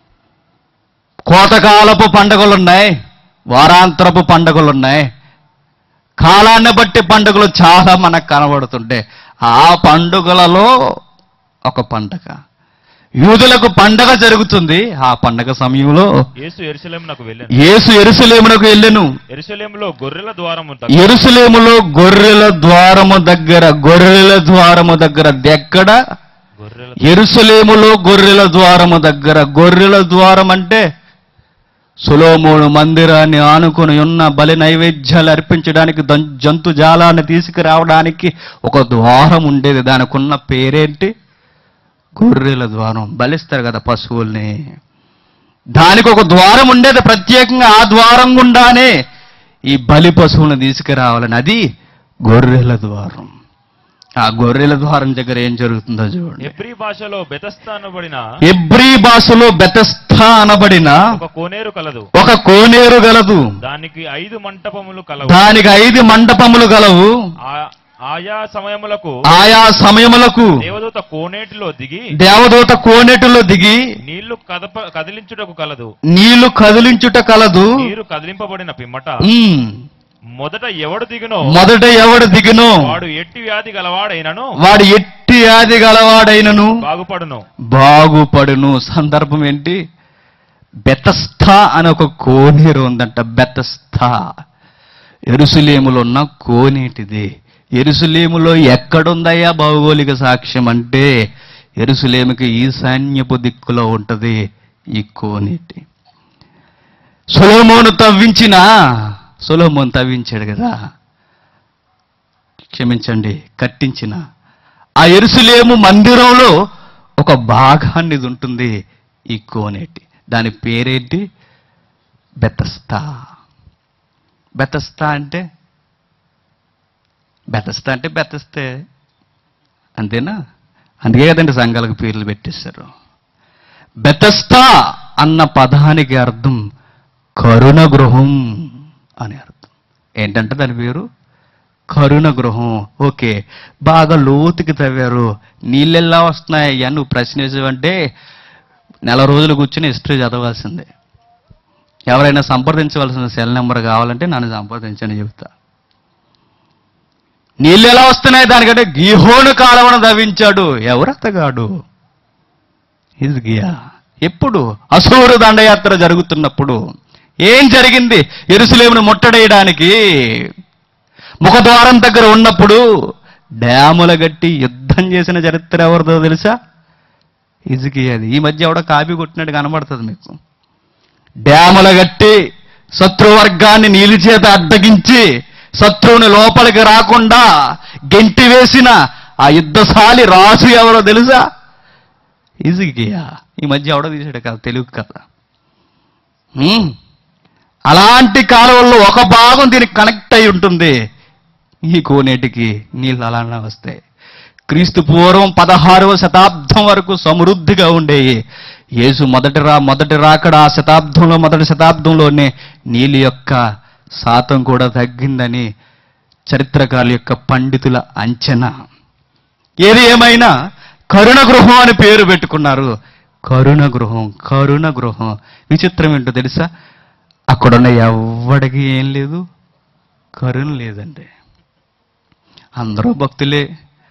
కోతకాలపు పండుగలు ఉన్నాయి వారాంతరపు పండుగలు ఉన్నాయి కాలాన్ని బట్టి పండుగలు చాలా మనకు కనబడుతుంటాయి ఆ పండుగలలో ఒక పండగ యూదులకు పండగ జరుగుతుంది ఆ పండగ సమయంలో యేసు ఎరుసలేమునకు వెళ్ళాను యేసు ఎరుసలేమునకు వెళ్ళెను ఎరుసలేములో గొర్రెల ద్వారము ఎరుసలేములో గొర్రెల ద్వారము దగ్గర గొర్రెల ద్వారము దగ్గర ఎక్కడ గొర్రెల ఎరుసలేములో గొర్రెల ద్వారము దగ్గర గొర్రెల ద్వారం అంటే సులోమోను మందిరాన్ని ఆనుకొని ఉన్న బలి నైవేద్యాలు అర్పించడానికి దం- జంతు జాలాన్ని తీసుకురావడానికి ఒక ద్వారం ఉండేది దానికి ఉన్న పేరేంటి గొర్రెల ద్వారం బలిస్తారు కదా పశువుల్ని దానికి ఒక ద్వారం ఉండేది ప్రత్యేకంగా ఆ ద్వారం గుండానే ఈ బలి పశువులను తీసుకురావాలని అది గొర్రెల ద్వారం ఆ గొర్రెల ద్వారం దగ్గర ఏం జరుగుతుందో చూడండి ఎబ్రి భాషలో బెతస్తా అనబడిన ఎబ్రీ భాషలో బెతస్థా అనబడిన ఒక కోనేరు కలదు ఒక కోనేరు గలదు దానికి ఐదు మంటపములు కలవు దానికి ఐదు మండపములు గలవు ఆ- ఆయా సమయములకు ఆయా సమయములకు దేవదూత కోనేటిలో దిగి దేవదూత కోనేటిలో దిగి నీళ్లు కదప కదిలించుటకు కలదు నీళ్లు కదిలించుట కలదు నీరు కదిలింపబడిన పిమ్మట ఉమ్. మొదట ఎవడు దిగునో మొదట ఎవడు దిగునో వాడు ఎట్టి వ్యాధి గలవాడైనను వాడు ఎట్టి ఆది గలవాడైనను బాగుపడును బాగుపడును సందర్భం ఏంటి బెతస్థా అని ఒక కోనేరు ఉందంట బెతస్థా ఎరుసలేములో ఉన్న కోనేటిది ఎరుసలేములో ఎక్కడుందయ్యా భౌగోళిక సాక్ష్యం అంటే ఎరుసలేముకి ఈశాన్యపు దిక్కులో ఉంటది ఈ కోనేటి సొలోమోను తవ్వించిన సొలోమోను తవ్వించాడు కదా క్షమించండి కట్టించిన ఆ ఎరుసలేము మందిరంలో ఒక భాగాన్ని ఇది ఉంటుంది ఈ కోనేటి దాని పేరేంటి బెతస్తా బెతస్తా అంటే బెతస్తా అంటే బెతస్తే అంతేనా అందుకే కదండి సంఘాలకు పేర్లు పెట్టేశారు బెతస్తా అన్న పదానికి అర్థం కరుణ గృహం అని అర్థం ఏంటంటే దాని పేరు కరుణ గృహం ఓకే బాగా లోతుకి తవ్వారు నీళ్ళెల్లా వస్తున్నాయి అయ్యా నువ్వు ప్రశ్న వేసావంటే నెల రోజులు కూర్చుని హిస్టరీ చదవాల్సిందే ఎవరైనా సంప్రదించవలసిన సెల్ నెంబర్ కావాలంటే నన్ను సంప్రదించని చెబుతా నీళ్ళు ఎలా వస్తున్నాయి దానికంటే గీహోను కాలవను దవించాడు ఎవరు అతగాడు హిజ్కియా ఎప్పుడు అసూరు దండయాత్ర జరుగుతున్నప్పుడు ఏం జరిగింది ఎరుసలేమును ముట్టడేయడానికి ముఖద్వారం దగ్గర ఉన్నప్పుడు డ్యాముల గట్టి యుద్ధం చేసిన చరిత్ర ఎవరిదో తెలుసా హిజ్కియాది ఈ మధ్య ఎవడో కాపీ కొట్టినట్టు కనబడుతుంది మీకు డ్యాముల గట్టి శత్రువర్గాన్ని నీలి చేత అడ్డగించి శత్రువుని లోపలికి రాకుండా గెంటి వేసిన ఆ యుద్ధశాలి రాజు ఎవరో తెలుసా ఈజీకియా ఈ మధ్య ఎవడో తీసాడు కదా తెలుగు కదా హ్మ్. అలాంటి కాలువల్లో ఒక భాగం దీనికి కనెక్ట్ అయి ఉంటుంది ఈ కోనేటికి నీళ్ళు అలానే వస్తాయి క్రీస్తు పూర్వం పదహారవ శతాబ్దం వరకు సమృద్ధిగా ఉండేవి యేసు మొదటి రా మొదటి రాకడ ఆ శతాబ్దంలో మొదటి శతాబ్దంలోనే నీళ్ళ యొక్క శాతం కూడా తగ్గిందని చరిత్రకారుల యొక్క పండితుల అంచనా ఏది ఏమైనా కరుణ గృహం అని పేరు పెట్టుకున్నారు కరుణ గృహం కరుణ గృహం విచిత్రం ఏంటో తెలుసా అక్కడున్న ఎవ్వడికి ఏం లేదు కరుణ లేదండి అందరూ భక్తులే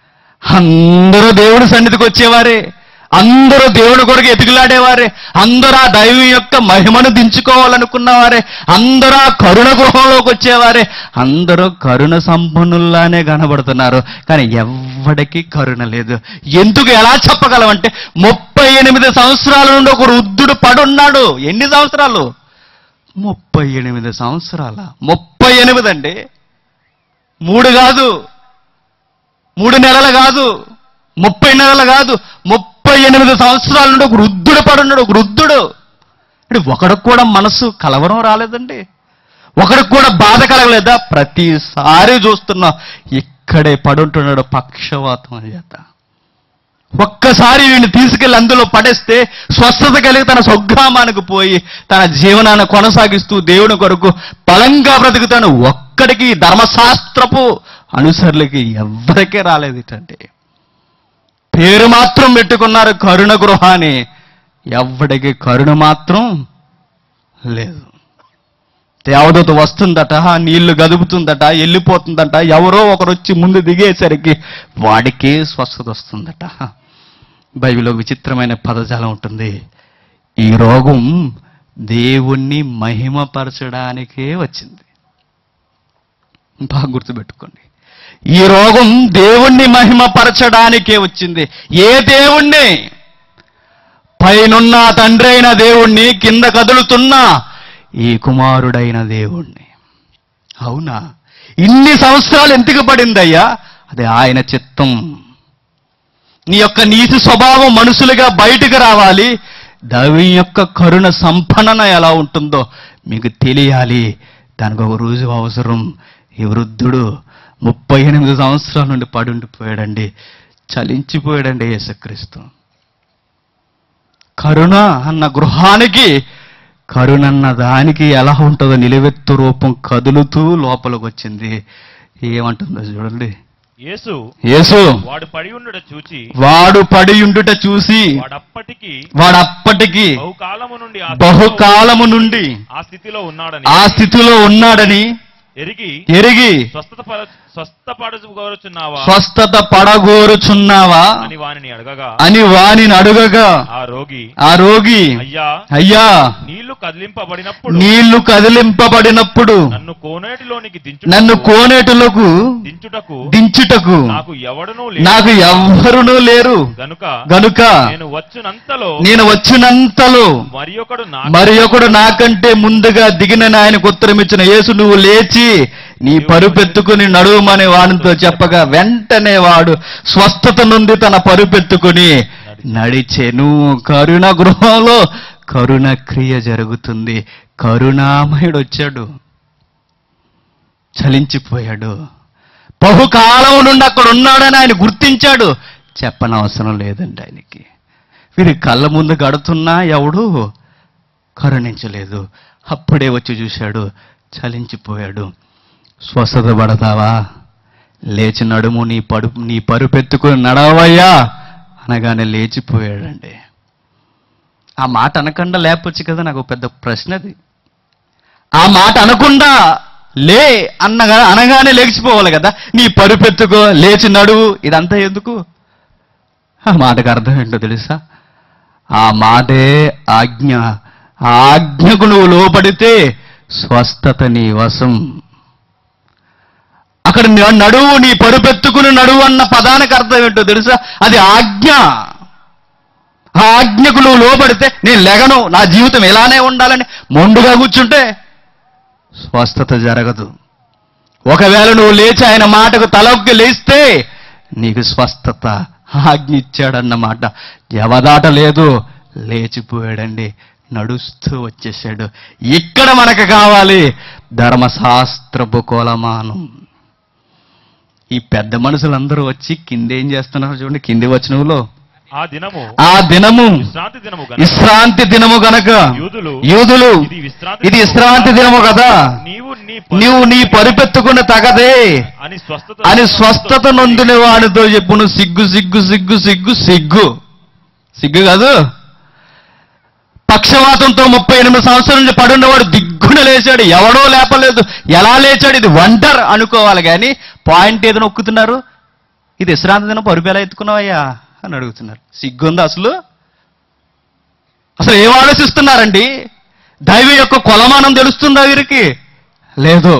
అందరూ దేవుడి సన్నిధికి వచ్చేవారే అందరూ దేవుడి కొరకు ఎతుకులాడేవారే అందరూ ఆ దైవం యొక్క మహిమను దించుకోవాలనుకున్నవారే అందరూ ఆ కరుణ గృహంలోకి వచ్చేవారే అందరూ కరుణ సంపన్నుల్లానే కనబడుతున్నారు కానీ ఎవ్వడికి కరుణ లేదు ఎందుకు ఎలా చెప్పగలమంటే ముప్పై ఎనిమిది సంవత్సరాల నుండి ఒక వృద్ధుడు పడున్నాడు ఎన్ని సంవత్సరాలు ముప్పై ఎనిమిది సంవత్సరాల ముప్పై ఎనిమిది అండి మూడు కాదు మూడు నెలలు కాదు ముప్పై నెలలు కాదు ముప్పై ఎనిమిది సంవత్సరాల నుండి ఒక వృద్ధుడు పడున్నాడు ఒక వృద్ధుడు అంటే ఒకడికి కూడా మనసు కలవరం రాలేదండి ఒకడికి కూడా బాధ కలగలేదా ప్రతిసారి చూస్తున్నా ఇక్కడే పడుంటున్నాడు పక్షవాతం చేత ఒక్కసారి వీడిని తీసుకెళ్లి అందులో పడేస్తే స్వస్థత కలిగి తన స్వగ్రామానికి పోయి తన జీవనాన్ని కొనసాగిస్తూ దేవుని కొరకు బలంగా బ్రతుకుతాను ఒక్కడికి ధర్మశాస్త్రపు అనుసరులకి ఎవ్వరికీ రాలేదు ఇటండి పేరు మాత్రం పెట్టుకున్నారు కరుణ గృహాన్ని ఎవ్వడికి కరుణ మాత్రం లేదు దేవదూత వస్తుందట నీళ్లు గదుపుతుందట వెళ్ళిపోతుందట ఎవరో ఒకరు వచ్చి ముందు దిగేసరికి వాడికే స్వస్థత వస్తుందట బైబిల్లో విచిత్రమైన పదజాలం ఉంటుంది ఈ రోగం దేవుణ్ణి మహిమపరచడానికే వచ్చింది బాగా గుర్తుపెట్టుకోండి ఈ రోగం దేవుణ్ణి మహిమపరచడానికే వచ్చింది ఏ దేవుణ్ణి పైనున్న తండ్రి అయిన దేవుణ్ణి కింద కదులుతున్న ఈ కుమారుడైన దేవుణ్ణి అవునా ఇన్ని సంవత్సరాలు ఎందుకు పడిందయ్యా అది ఆయన చిత్తం నీ యొక్క నీతి స్వభావం మనుషులుగా బయటకు రావాలి దైవం యొక్క కరుణ సంపన్నన ఎలా ఉంటుందో మీకు తెలియాలి దానికి ఒక రోజు అవసరం ఈ వృద్ధుడు ముప్పై ఎనిమిది సంవత్సరాల నుండి పడి ఉండిపోయాడండి చలించిపోయాడండి యేసుక్రీస్తు కరుణ అన్న గృహానికి కరుణన్న దానికి ఎలా ఉంటుందో నిలువెత్తు రూపం కదులుతూ లోపలికి వచ్చింది ఏమంటుందో చూడండి యేసు యేసు వాడు పడి ఉండట చూచి వాడు పడి ఉండుట చూసి వాడప్పటికి వాడప్పటికి బహుకాలము నుండి ఆ బహుకాలము నుండి ఆ స్థితిలో ఉన్నాడని ఆ స్థితిలో ఉన్నాడని ఎరిగి ఎరిగి స్వస్థత పర- స్వస్థపరచుకోరుచున్నావా స్వస్థత పడగోరుచున్నావా అని వానిని అడగగా అని వానిని అడుగగా ఆ రోగి ఆ రోగి అయ్యా అయ్యా నీళ్లు కదిలింపబడినప్పుడు నీళ్లు కదిలింపబడినప్పుడు నన్ను కోనేటిలోనికి దించు నన్ను కోనేటులకు దించుటకు దించుటకు నాకు ఎవడనూ నాకు లేదు ఎవ్వరునూ లేరు గనుక గనుక నేను వచ్చినంతలో నేను వచ్చినంతలో మరి ఒకడు నా మరి ఒకడు నాకంటే ముందుగా దిగిన ఆయనకు ఉత్తరం ఇచ్చిన యేసు నువ్వు లేచి నీ పరుపెత్తుకుని నడువమని వానితో చెప్పగా వెంటనే వాడు స్వస్థత నుండి తన పరుపెత్తుకుని నడిచెను కరుణ గృహంలో కరుణ క్రియ జరుగుతుంది కరుణామయుడు వచ్చాడు చలించిపోయాడు బహుకాలం నుండి అక్కడ ఉన్నాడని ఆయన గుర్తించాడు చెప్పనవసరం లేదండి ఆయనకి వీరి కళ్ళ ముందు గడుతున్నా ఎవడు కరుణించలేదు అప్పుడే వచ్చి చూశాడు చలించిపోయాడు స్వస్థత పడతావా లేచి నడుము నీ పడు నీ పరుపెత్తుకుని నడవయ్యా అనగానే లేచిపోయాడండి ఆ మాట అనకుండా లేపొచ్చు కదా నాకు ఒక పెద్ద ప్రశ్న అది ఆ మాట అనకుండా లే అన్నగా అనగానే లేచిపోవాలి కదా నీ పరుపెత్తుకో లేచి నడువు ఇదంతా ఎందుకు ఆ మాటకు అర్థం ఏంటో తెలుసా ఆ మాటే ఆజ్ఞ ఆ ఆజ్ఞకు నువ్వు లోపడితే స్వస్థత నీ వశం అక్కడ న- నడువు నీ పరుపెత్తుకుని నడువు అన్న పదానికి అర్థం ఏంటో తెలుసా అది ఆజ్ఞ ఆ ఆజ్ఞకు నువ్వు లోబడితే నేను లెగను నా జీవితం ఇలానే ఉండాలని మొండుగా కూర్చుంటే స్వస్థత జరగదు ఒకవేళ నువ్వు లేచి ఆయన మాటకు తలొక్కి లేస్తే నీకు స్వస్థత ఆజ్ఞ ఇచ్చాడన్నమాట ఎవదాట లేదు లేచిపోయాడండి నడుస్తూ వచ్చేసాడు ఇక్కడ మనకు కావాలి ధర్మశాస్త్రపు కొలమానం ఈ పెద్ద మనుషులందరూ వచ్చి కిందేం చేస్తున్నారు చూడండి కింది వచ్చినవులో ఆ దినము ఆ దినము విశ్రాంతి దినము గనుక విశ్రాంతి దినము గనక యూదులు యూదులు ఇది విశ్రాంతి ఇది విశ్రాంతి దినము కదా నీవు నీ నీవు నీ పరిపెత్తుకున్న తగదే అని స్వస్థత అని స్వస్థత నొందిన వాడితో చెప్పును సిగ్గు సిగ్గు సిగ్గు సిగ్గు సిగ్గు సిగ్గు కాదు పక్షవాతంతో ముప్పై ఎనిమిది సంవత్సరాల నుంచి పడున్నవాడు దిగ్గున లేచాడు ఎవడో లేపలేదు ఎలా లేచాడు ఇది వండర్ అనుకోవాలి కానీ పాయింట్ ఏదో నొక్కుతున్నారు ఇది విశ్రాంతి దినం పరుపు ఎలా ఎత్తుకున్నావయ్యా అని అడుగుతున్నారు సిగ్గుందా అసలు అసలు ఏం ఆలోచిస్తున్నారండి దైవం యొక్క కొలమానం తెలుస్తుందా వీరికి లేదు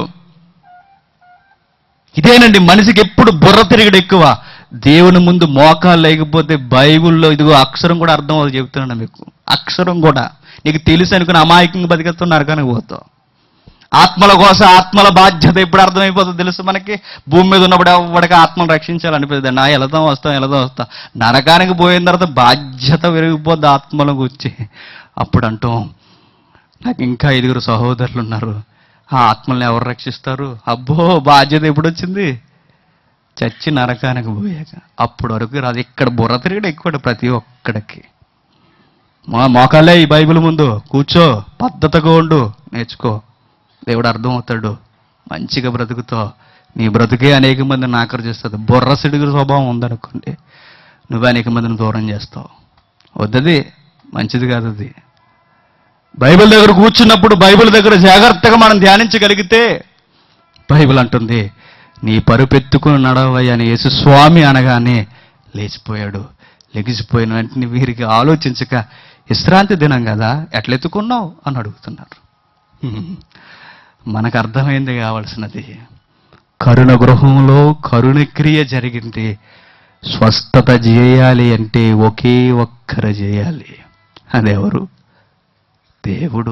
ఇదేనండి మనిషికి ఎప్పుడు బుర్ర తిరిగడు ఎక్కువ దేవుని ముందు మోకాలు లేకపోతే బైబిల్లో ఇదిగో అక్షరం కూడా అర్థం అవుతుంది చెప్తున్నాను మీకు అక్షరం కూడా నీకు తెలుసు అనుకుని అమాయకంగా బతికేస్తున్నారు కానీ పోతావు ఆత్మల కోసం ఆత్మల బాధ్యత ఎప్పుడు అర్థమైపోతుంది తెలుసు మనకి భూమి మీద ఉన్నప్పుడు ఎవరికి ఆత్మను రక్షించాలనిపిస్తుంది నా వెళదాం వస్తాం వెళదాం వస్తాం నరకానికి పోయిన తర్వాత బాధ్యత విరిగిపోద్ది ఆత్మల గురించి అప్పుడు అంటాం నాకు ఇంకా ఐదుగురు సహోదరులు ఉన్నారు ఆ ఆత్మల్ని ఎవరు రక్షిస్తారు అబ్బో బాధ్యత ఎప్పుడు వచ్చింది చచ్చి నరకానికి పోయాక అప్పుడు వరకు రాదు ఇక్కడ బుర్ర తిరిగడు ఎక్కువ ప్రతి ఒక్కడికి మా మోకాలే ఈ బైబిల్ ముందు కూర్చో పద్ధతిగా ఉండు నేర్చుకో దేవుడు అర్థమవుతాడు మంచిగా బ్రతుకుతో నీ బ్రతుకే అనేక మందిని ఆకర్షిస్తుంది బుర్ర సిడుగు స్వభావం ఉందనుకోండి నువ్వు అనేక మందిని దూరం చేస్తావు వద్దది మంచిది కాదు అది బైబిల్ దగ్గర కూర్చున్నప్పుడు బైబిల్ దగ్గర జాగ్రత్తగా మనం ధ్యానించగలిగితే బైబిల్ అంటుంది నీ పరుపెత్తుకుని నడవయ్య అని యేసు స్వామి అనగానే లేచిపోయాడు లెగిసిపోయిన వెంటనే వీరికి ఆలోచించక విశ్రాంతి దినం కదా ఎట్లెత్తుకున్నావు అని అడుగుతున్నారు హ్మ్. మనకు అర్థమైంది కావాల్సినది కరుణ గృహంలో కరుణ క్రియ జరిగింది స్వస్థత చేయాలి అంటే ఒకే ఒక్కరు చేయాలి అదెవరు దేవుడు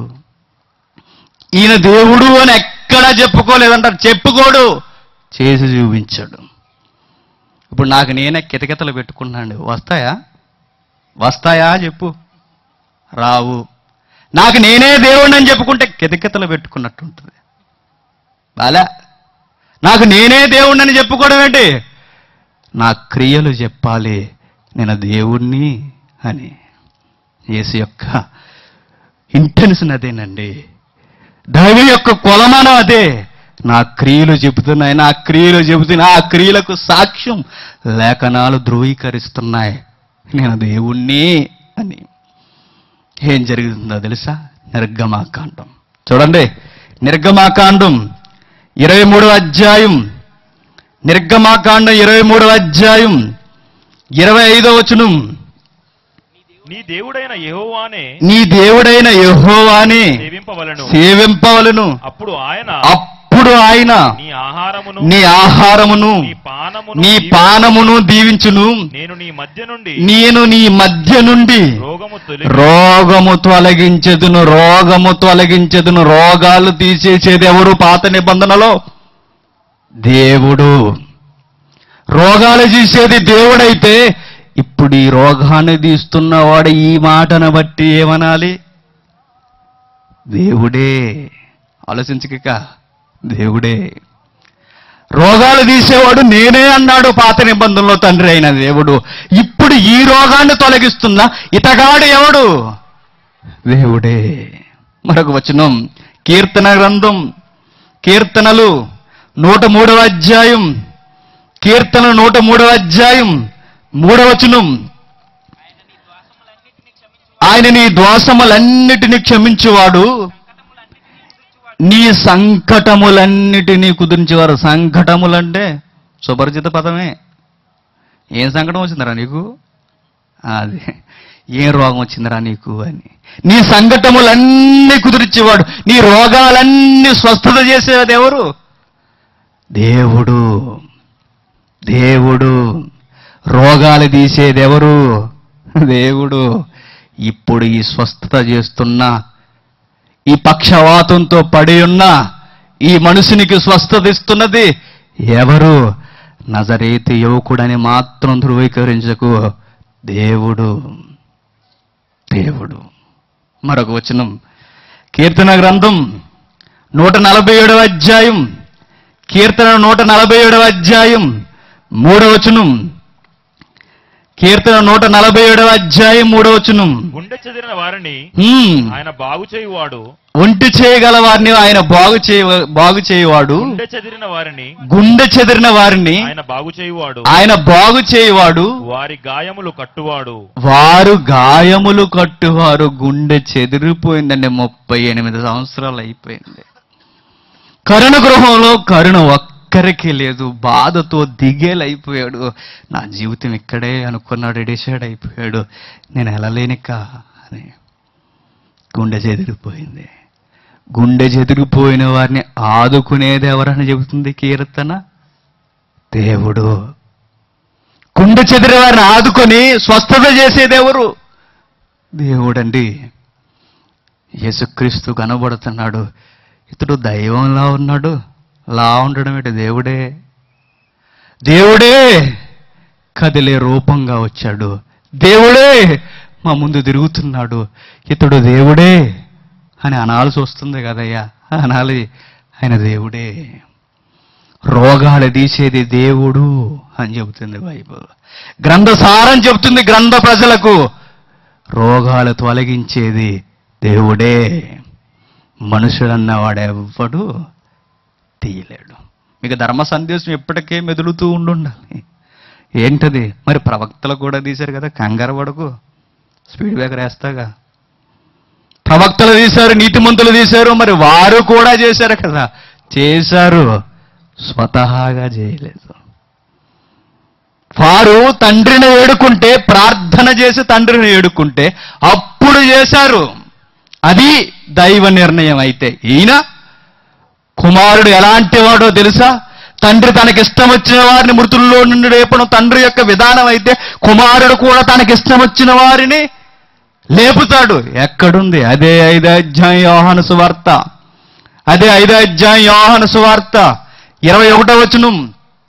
ఈయన దేవుడు అని ఎక్కడా చెప్పుకోలేదంటారు చెప్పుకోడు చేసి చూపించాడు ఇప్పుడు నాకు నేనే కితకితలు పెట్టుకున్నాను వస్తాయా వస్తాయా చెప్పు రావు నాకు నేనే దేవుడిని అని చెప్పుకుంటే కితకితలు పెట్టుకున్నట్టు ఉంటుంది బాలా నాకు నేనే దేవుడిని అని చెప్పుకోవడం ఏంటి నా క్రియలు చెప్పాలి నేను దేవుణ్ణి అని యేసు యొక్క ఇంటెన్షన్ అదేనండి దైవం యొక్క కొలమానం అదే నా క్రియలు చెబుతున్నాయి నా క్రియలు చెబుతున్నాయి ఆ క్రియలకు సాక్ష్యం లేఖనాలు ధృవీకరిస్తున్నాయి నేను దేవుణ్ణి అని ఏం జరుగుతుందో తెలుసా నిర్గమాకాండం చూడండి నిర్గమాకాండం ఇరవై మూడవ అధ్యాయం నిర్గమాకాండం ఇరవై మూడవ అధ్యాయం ఇరవై ఐదో వచనం నీ దేవుడైన యెహోవానే నీ దేవుడైన యెహోవాని సేవింపవలను సేవింపవలను అప్పుడు ఆయన అప్పుడు ఆయన నీ ఆహారమును నీ ఆహారమును నీ పానమును నీ దీవి- పానమును దీవించును నేను నీ మధ్య నుండి నేను నీ మధ్య నుండి రోగము తొలగి రోగము తొలగించెదును రోగము తొలగించెదును రోగాలు తీసేసేది ఎవరు పాత నిబంధనలో దేవుడు రోగాలు తీసేది దేవుడైతే ఇప్పుడు ఈ రోగాన్ని తీస్తున్నవాడు ఈ మాటను బట్టి ఏమనాలి దేవుడే ఆలోచించక దేవుడే రోగాలు తీసేవాడు నేనే అన్నాడు పాత నిబంధనలో తండ్రి అయిన దేవుడు ఇప్పుడు ఈ రోగాన్ని తొలగిస్తున్నా ఇతగాడు ఎవడు దేవుడే మరొక వచనం కీర్తన గ్రంథం కీర్తనలు నూట మూడవ అధ్యాయం కీర్తన నూట మూడవ అధ్యాయం మూడవ వచనం ఆయన నీ దోషములన్నిటినీ క్షమించువాడు నీ సంకటములన్నిటినీ కుదిరించేవారు సంకటములంటే సుపరిచిత పదమే ఏం సంకటం వచ్చిందిరా నీకు అది ఏం రోగం వచ్చిందిరా నీకు అని నీ సంకటములన్నీ కుదిరించేవాడు నీ రోగాలన్నీ స్వస్థత చేసేది ఎవరు దేవుడు దేవుడు రోగాలు తీసేది ఎవరు దేవుడు ఇప్పుడు ఈ స్వస్థత చేస్తున్న ఈ పక్షవాతంతో పడి ఉన్న ఈ మనుషునికి స్వస్థత ఇస్తున్నది ఎవరు నజరేతి యువకుడని మాత్రం ధృవీకరించకు దేవుడు దేవుడు మరొక వచనం కీర్తన గ్రంథం నూట నలభై ఏడవ అధ్యాయం కీర్తన నూట నలభై ఏడవ అధ్యాయం మూడవ వచనం కీర్తన నూట నలభై ఏడవ అధ్యాయం మూడవ వచనం గుండె చెదిరిన వారిని హ్మ్. ఆయన బాగు చేయువాడు ఒంటి చేయగల వారిని ఆయన బాగు చేయ బాగు చేయవాడు గుండె చెదిరిన వారిని గుండె చెదిరిన వారిని ఆయన బాగు చేయువాడు ఆయన బాగు చేయవాడు వారి గాయములు కట్టువాడు వారు గాయములు కట్టువారు గుండె చెదిరిపోయిందండి ముప్పై ఎనిమిది సంవత్సరాలు అయిపోయింది కరుణ గృహంలో కరుణ ఒక్కరికి లేదు బాధతో దిగేలైపోయాడు నా జీవితం ఇక్కడే అనుకున్నాడు డిసైడ్ అయిపోయాడు నేను వెళ్ళలేనిక అని గుండె చెదిరిపోయింది గుండె చెదిరిపోయిన వారిని ఆదుకునేది ఎవరని చెబుతుంది కీర్తన దేవుడు గుండె చెదిరి వారిని ఆదుకొని స్వస్థత చేసేది ఎవరు దేవుడండి యేసుక్రీస్తు కనబడుతున్నాడు ఇతడు దైవంలా ఉన్నాడు లా ఉండడం ఏంటి దేవుడే దేవుడే కదిలే రూపంగా వచ్చాడు దేవుడే మా ముందు తిరుగుతున్నాడు ఇతడు దేవుడే అని అనాల్సి వస్తుంది కదయ్యా అనాలి ఆయన దేవుడే రోగాలు తీసేది దేవుడు అని చెబుతుంది బైబుల్ గ్రంథసారం చెబుతుంది గ్రంథ ప్రజలకు రోగాలు తొలగించేది దేవుడే మనుషుడన్నవాడెవ్వడు తీయలేడు మీకు ధర్మ సందేశం ఎప్పటికే మెదులుతూ ఉండుండాలి ఏంటది మరి ప్రవక్తలు కూడా తీశారు కదా కంగారు పడకు స్పీడ్ బ్రేకర్ వేస్తాగా ప్రవక్తలు తీశారు నీతిమంతులు తీశారు మరి వారు కూడా చేశారు కదా చేశారు స్వతహాగా చేయలేదు వారు తండ్రిని వేడుకుంటే ప్రార్థన చేసి తండ్రిని వేడుకుంటే అప్పుడు చేశారు అది దైవ నిర్ణయం అయితే ఈయన కుమారుడు ఎలాంటి వాడో తెలుసా తండ్రి తనకి ఇష్టం వచ్చిన వారిని మృతుల్లో నుండి లేపడం తండ్రి యొక్క విధానం అయితే కుమారుడు కూడా తనకి ఇష్టం వచ్చిన వారిని లేపుతాడు ఎక్కడుంది అదే ఐదో అధ్యాయం యోహాను సువార్త అదే ఐదో అధ్యాయం యోహాను సువార్త ఇరవై ఒకటో వచనం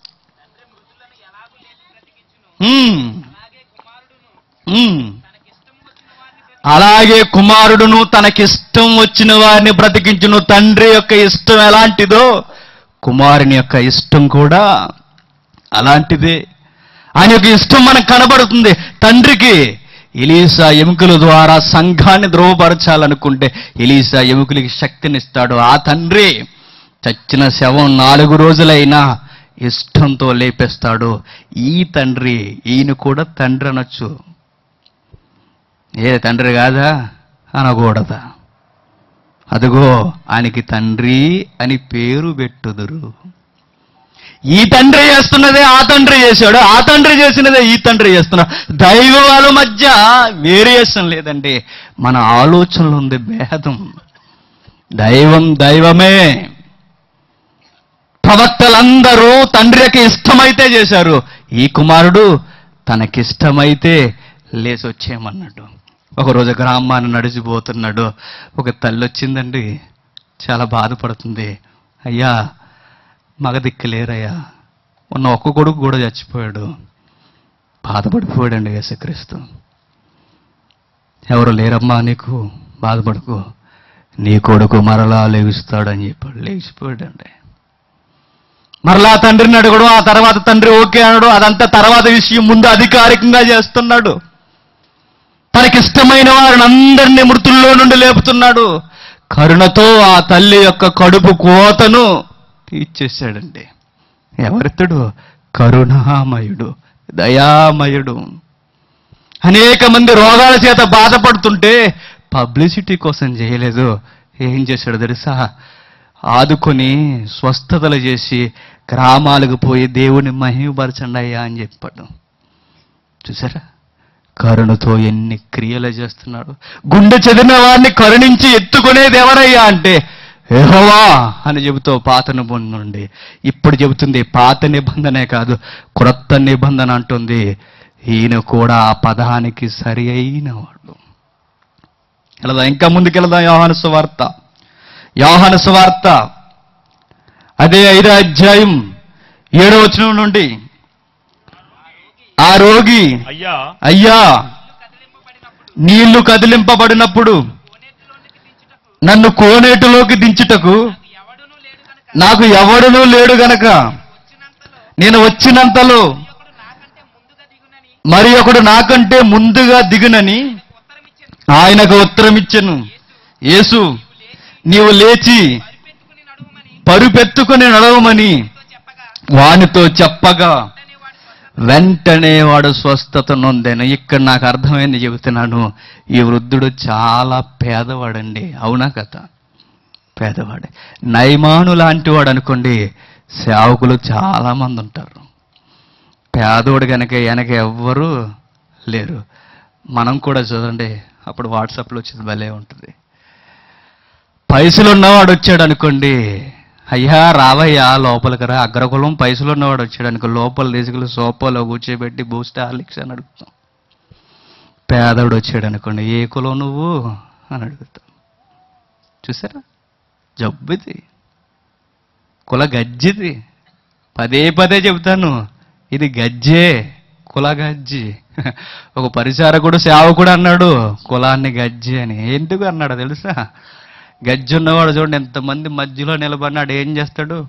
ఉమ్. ఉమ్. అలాగే కుమారుడును తనకిష్టం వచ్చిన వారిని బ్రతికించును తండ్రి యొక్క ఇష్టం ఎలాంటిదో కుమారుని యొక్క ఇష్టం కూడా అలాంటిదే ఆయన యొక్క ఇష్టం మనకు కనబడుతుంది తండ్రికి ఎలీసా ఎముకల ద్వారా సంఘాన్ని ధ్రువపరచాలనుకుంటే ఎలీసా ఎముకలకి శక్తినిస్తాడు ఆ తండ్రి చచ్చిన శవం నాలుగు రోజులైనా ఇష్టంతో లేపేస్తాడు ఈ తండ్రి ఈయన కూడా తండ్రి అనొచ్చు ఏ తండ్రి కాదా అనకూడదా అదిగో ఆయనకి తండ్రి అని పేరు పెట్టుదురు ఈ తండ్రి చేస్తున్నదే ఆ తండ్రి చేశాడు ఆ తండ్రి చేసినదే ఈ తండ్రి చేస్తున్నాడు దైవాల మధ్య వేరియేషన్ లేదండి మన ఆలోచనలో ఉంది భేదం దైవం దైవమే ప్రవక్తలందరూ తండ్రికి ఇష్టమైతే చేశారు ఈ కుమారుడు తనకిష్టమైతే లేచి వచ్చేయమన్నాడు ఒకరోజు గ్రామాన్ని నడిచిపోతున్నాడు ఒక తల్లి వచ్చిందండి చాలా బాధపడుతుంది అయ్యా మగ దిక్కులేరయ్యా ఉన్న ఒక్క కొడుకు కూడా చచ్చిపోయాడు బాధపడిపోయాడండి యేసుక్రీస్తు ఎవరు లేరమ్మా నీకు బాధపడుకో నీ కొడుకు మరలా లేగుస్తాడని చెప్పాడు లేచిపోయాడండి మరలా తండ్రిని అడగడం ఆ తర్వాత తండ్రి ఓకే అనడం అదంతా తర్వాత విషయం ముందు అధికారికంగా చేస్తున్నాడు తనకిష్టమైన వారిని అందరినీ మృతుల్లో నుండి లేపుతున్నాడు కరుణతో ఆ తల్లి యొక్క కడుపు కోతను తీర్చేశాడండి ఎవరితడు కరుణామయుడు దయామయుడు అనేక మంది రోగాల చేత బాధపడుతుంటే పబ్లిసిటీ కోసం చేయలేదు ఏం చేశాడు తెలుసా ఆదుకొని స్వస్థతలు చేసి గ్రామాలకు పోయి దేవుని మహిమపరచండి అయ్యా అని చెప్పాడు చూసారా కరుణతో ఎన్ని క్రియలు చేస్తున్నాడు గుండె చెదిరిన వారిని కరుణించి ఎత్తుకునేది ఎవరయ్యా అంటే యెహోవా అని చెబుతూ పాత నిబంధన నుండి ఇప్పుడు చెబుతుంది పాత నిబంధనే కాదు క్రొత్త నిబంధన అంటుంది ఈయన కూడా ఆ పదానికి సరి అయిన వాడు వెళదాం ఇంకా ముందుకెళదాం యోహాను సువార్త యోహాను సువార్త అదే ఐదో అధ్యాయం ఏడో వచనం నుండి ఆ రోగి అయ్యా అయ్యా నీళ్లు కదిలింపబడినప్పుడు నన్ను కోనేటిలోకి దించుటకు నాకు ఎవడునూ లేడు గనక నేను వచ్చినంతలో మరి ఒకడు నాకంటే ముందుగా దిగునని ఆయనకు ఉత్తరం ఇచ్చెను యేసు నీవు లేచి పరుపెత్తుకుని నడవమని వానితో చెప్పగా వెంటనే వాడు స్వస్థత నొందాను ఇక్కడ నాకు అర్థమైంది చెబుతున్నాను ఈ వృద్ధుడు చాలా పేదవాడండి అవునా కదా పేదవాడే నైమాను లాంటి వాడు అనుకోండి సేవకులు చాలా మంది ఉంటారు పేదోడు కనుక వెనక ఎవ్వరూ లేరు మనం కూడా చూడండి అప్పుడు వాట్సాప్లో వచ్చేది భలే ఉంటుంది పైసలు ఉన్నవాడు వచ్చాడు అనుకోండి అయ్యా రావయ్యా లోపలికి రా అగ్రకులం పైసలు ఉన్నవాడు వచ్చాడు అనుకో లోపల తీసుకెళ్ళి సోఫాలో కూర్చోబెట్టి బూస్ట్ హార్లిక్స్ అని అడుగుతాం పేదోడు వచ్చాడు అనుకోండి ఏ కులం నువ్వు అని అడుగుతాం చూసారా జబ్బుది కుల గజ్జిది పదే పదే చెబుతాను ఇది గజ్జే కుల గజ్జి ఒక పరిచారకుడు సేవకుడు అన్నాడు కులాన్ని గజ్జి అని ఎందుకు అన్నాడు తెలుసా గజ్జి ఉన్నవాడు చూడండి ఎంతమంది మధ్యలో నిలబడినాడు ఏం చేస్తాడు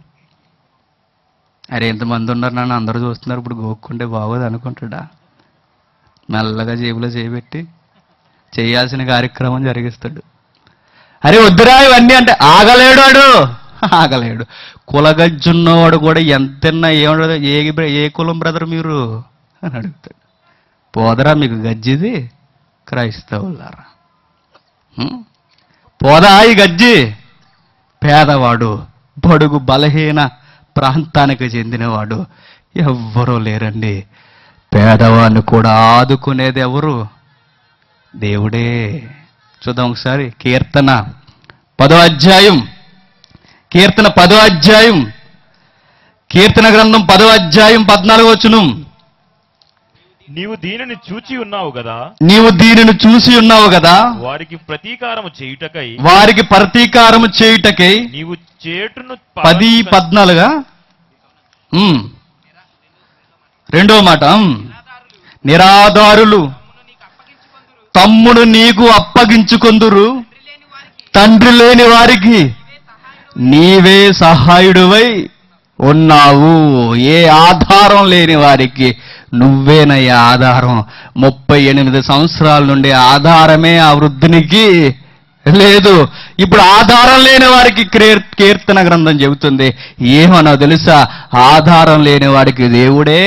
అరే ఎంతమంది ఉన్నారు నన్ను అందరూ చూస్తున్నారు ఇప్పుడు గోక్కుంటే బాగోదు అనుకుంటాడా మెల్లగా జేబులో చేయబెట్టి చేయాల్సిన కార్యక్రమం జరిగిస్తాడు అరే వద్దురా ఇవన్నీ అంటే ఆగలేడు వాడు ఆగలేడు కులగజ్జున్నవాడు కూడా ఎంతన్నా ఏమడు ఏ బ్ర- ఏ కులం బ్రదర్ మీరు అని అడుగుతాడు పోదరా మీకు గజ్జిది క్రైస్తవులారా హ్మ్? పోదా ఈ గజ్జి పేదవాడు బడుగు బలహీన ప్రాంతానికి చెందినవాడు ఎవ్వరూ లేరండి పేదవాడిని కూడా ఆదుకునేది ఎవరు దేవుడే చూద్దాం ఒకసారి కీర్తన పదో అధ్యాయం కీర్తన పదో అధ్యాయం కీర్తన గ్రంథం పదో అధ్యాయం పద్నాలుగు వచ్చును నీవు దీనిని చూచి ఉన్నావు కదా నీవు దీనిని చూసి ఉన్నావు కదా వారికి ప్రతీకారము చేయుటకై వారికి ప్రతీకారము చేయుటకై నీవు చేటును పది పద్నాలుగా ఉమ్. రెండో మాట ఉమ్. నిరాధారులు తమ్ముడు నీకు అప్పగించుకొందురు తండ్రి లేని వారికి నీవే సహాయుడువై ఉన్నావు ఏ ఆధారం లేని వారికి నువ్వేనయ్యా ఆధారం ముప్పై ఎనిమిది సంవత్సరాల నుండి ఆధారమే ఆ వృద్ధునికి లేదు ఇప్పుడు ఆధారం లేని వారికి క్రే- కీర్తన గ్రంథం చెబుతుంది ఏమనో తెలుసా ఆధారం లేని వాడికి దేవుడే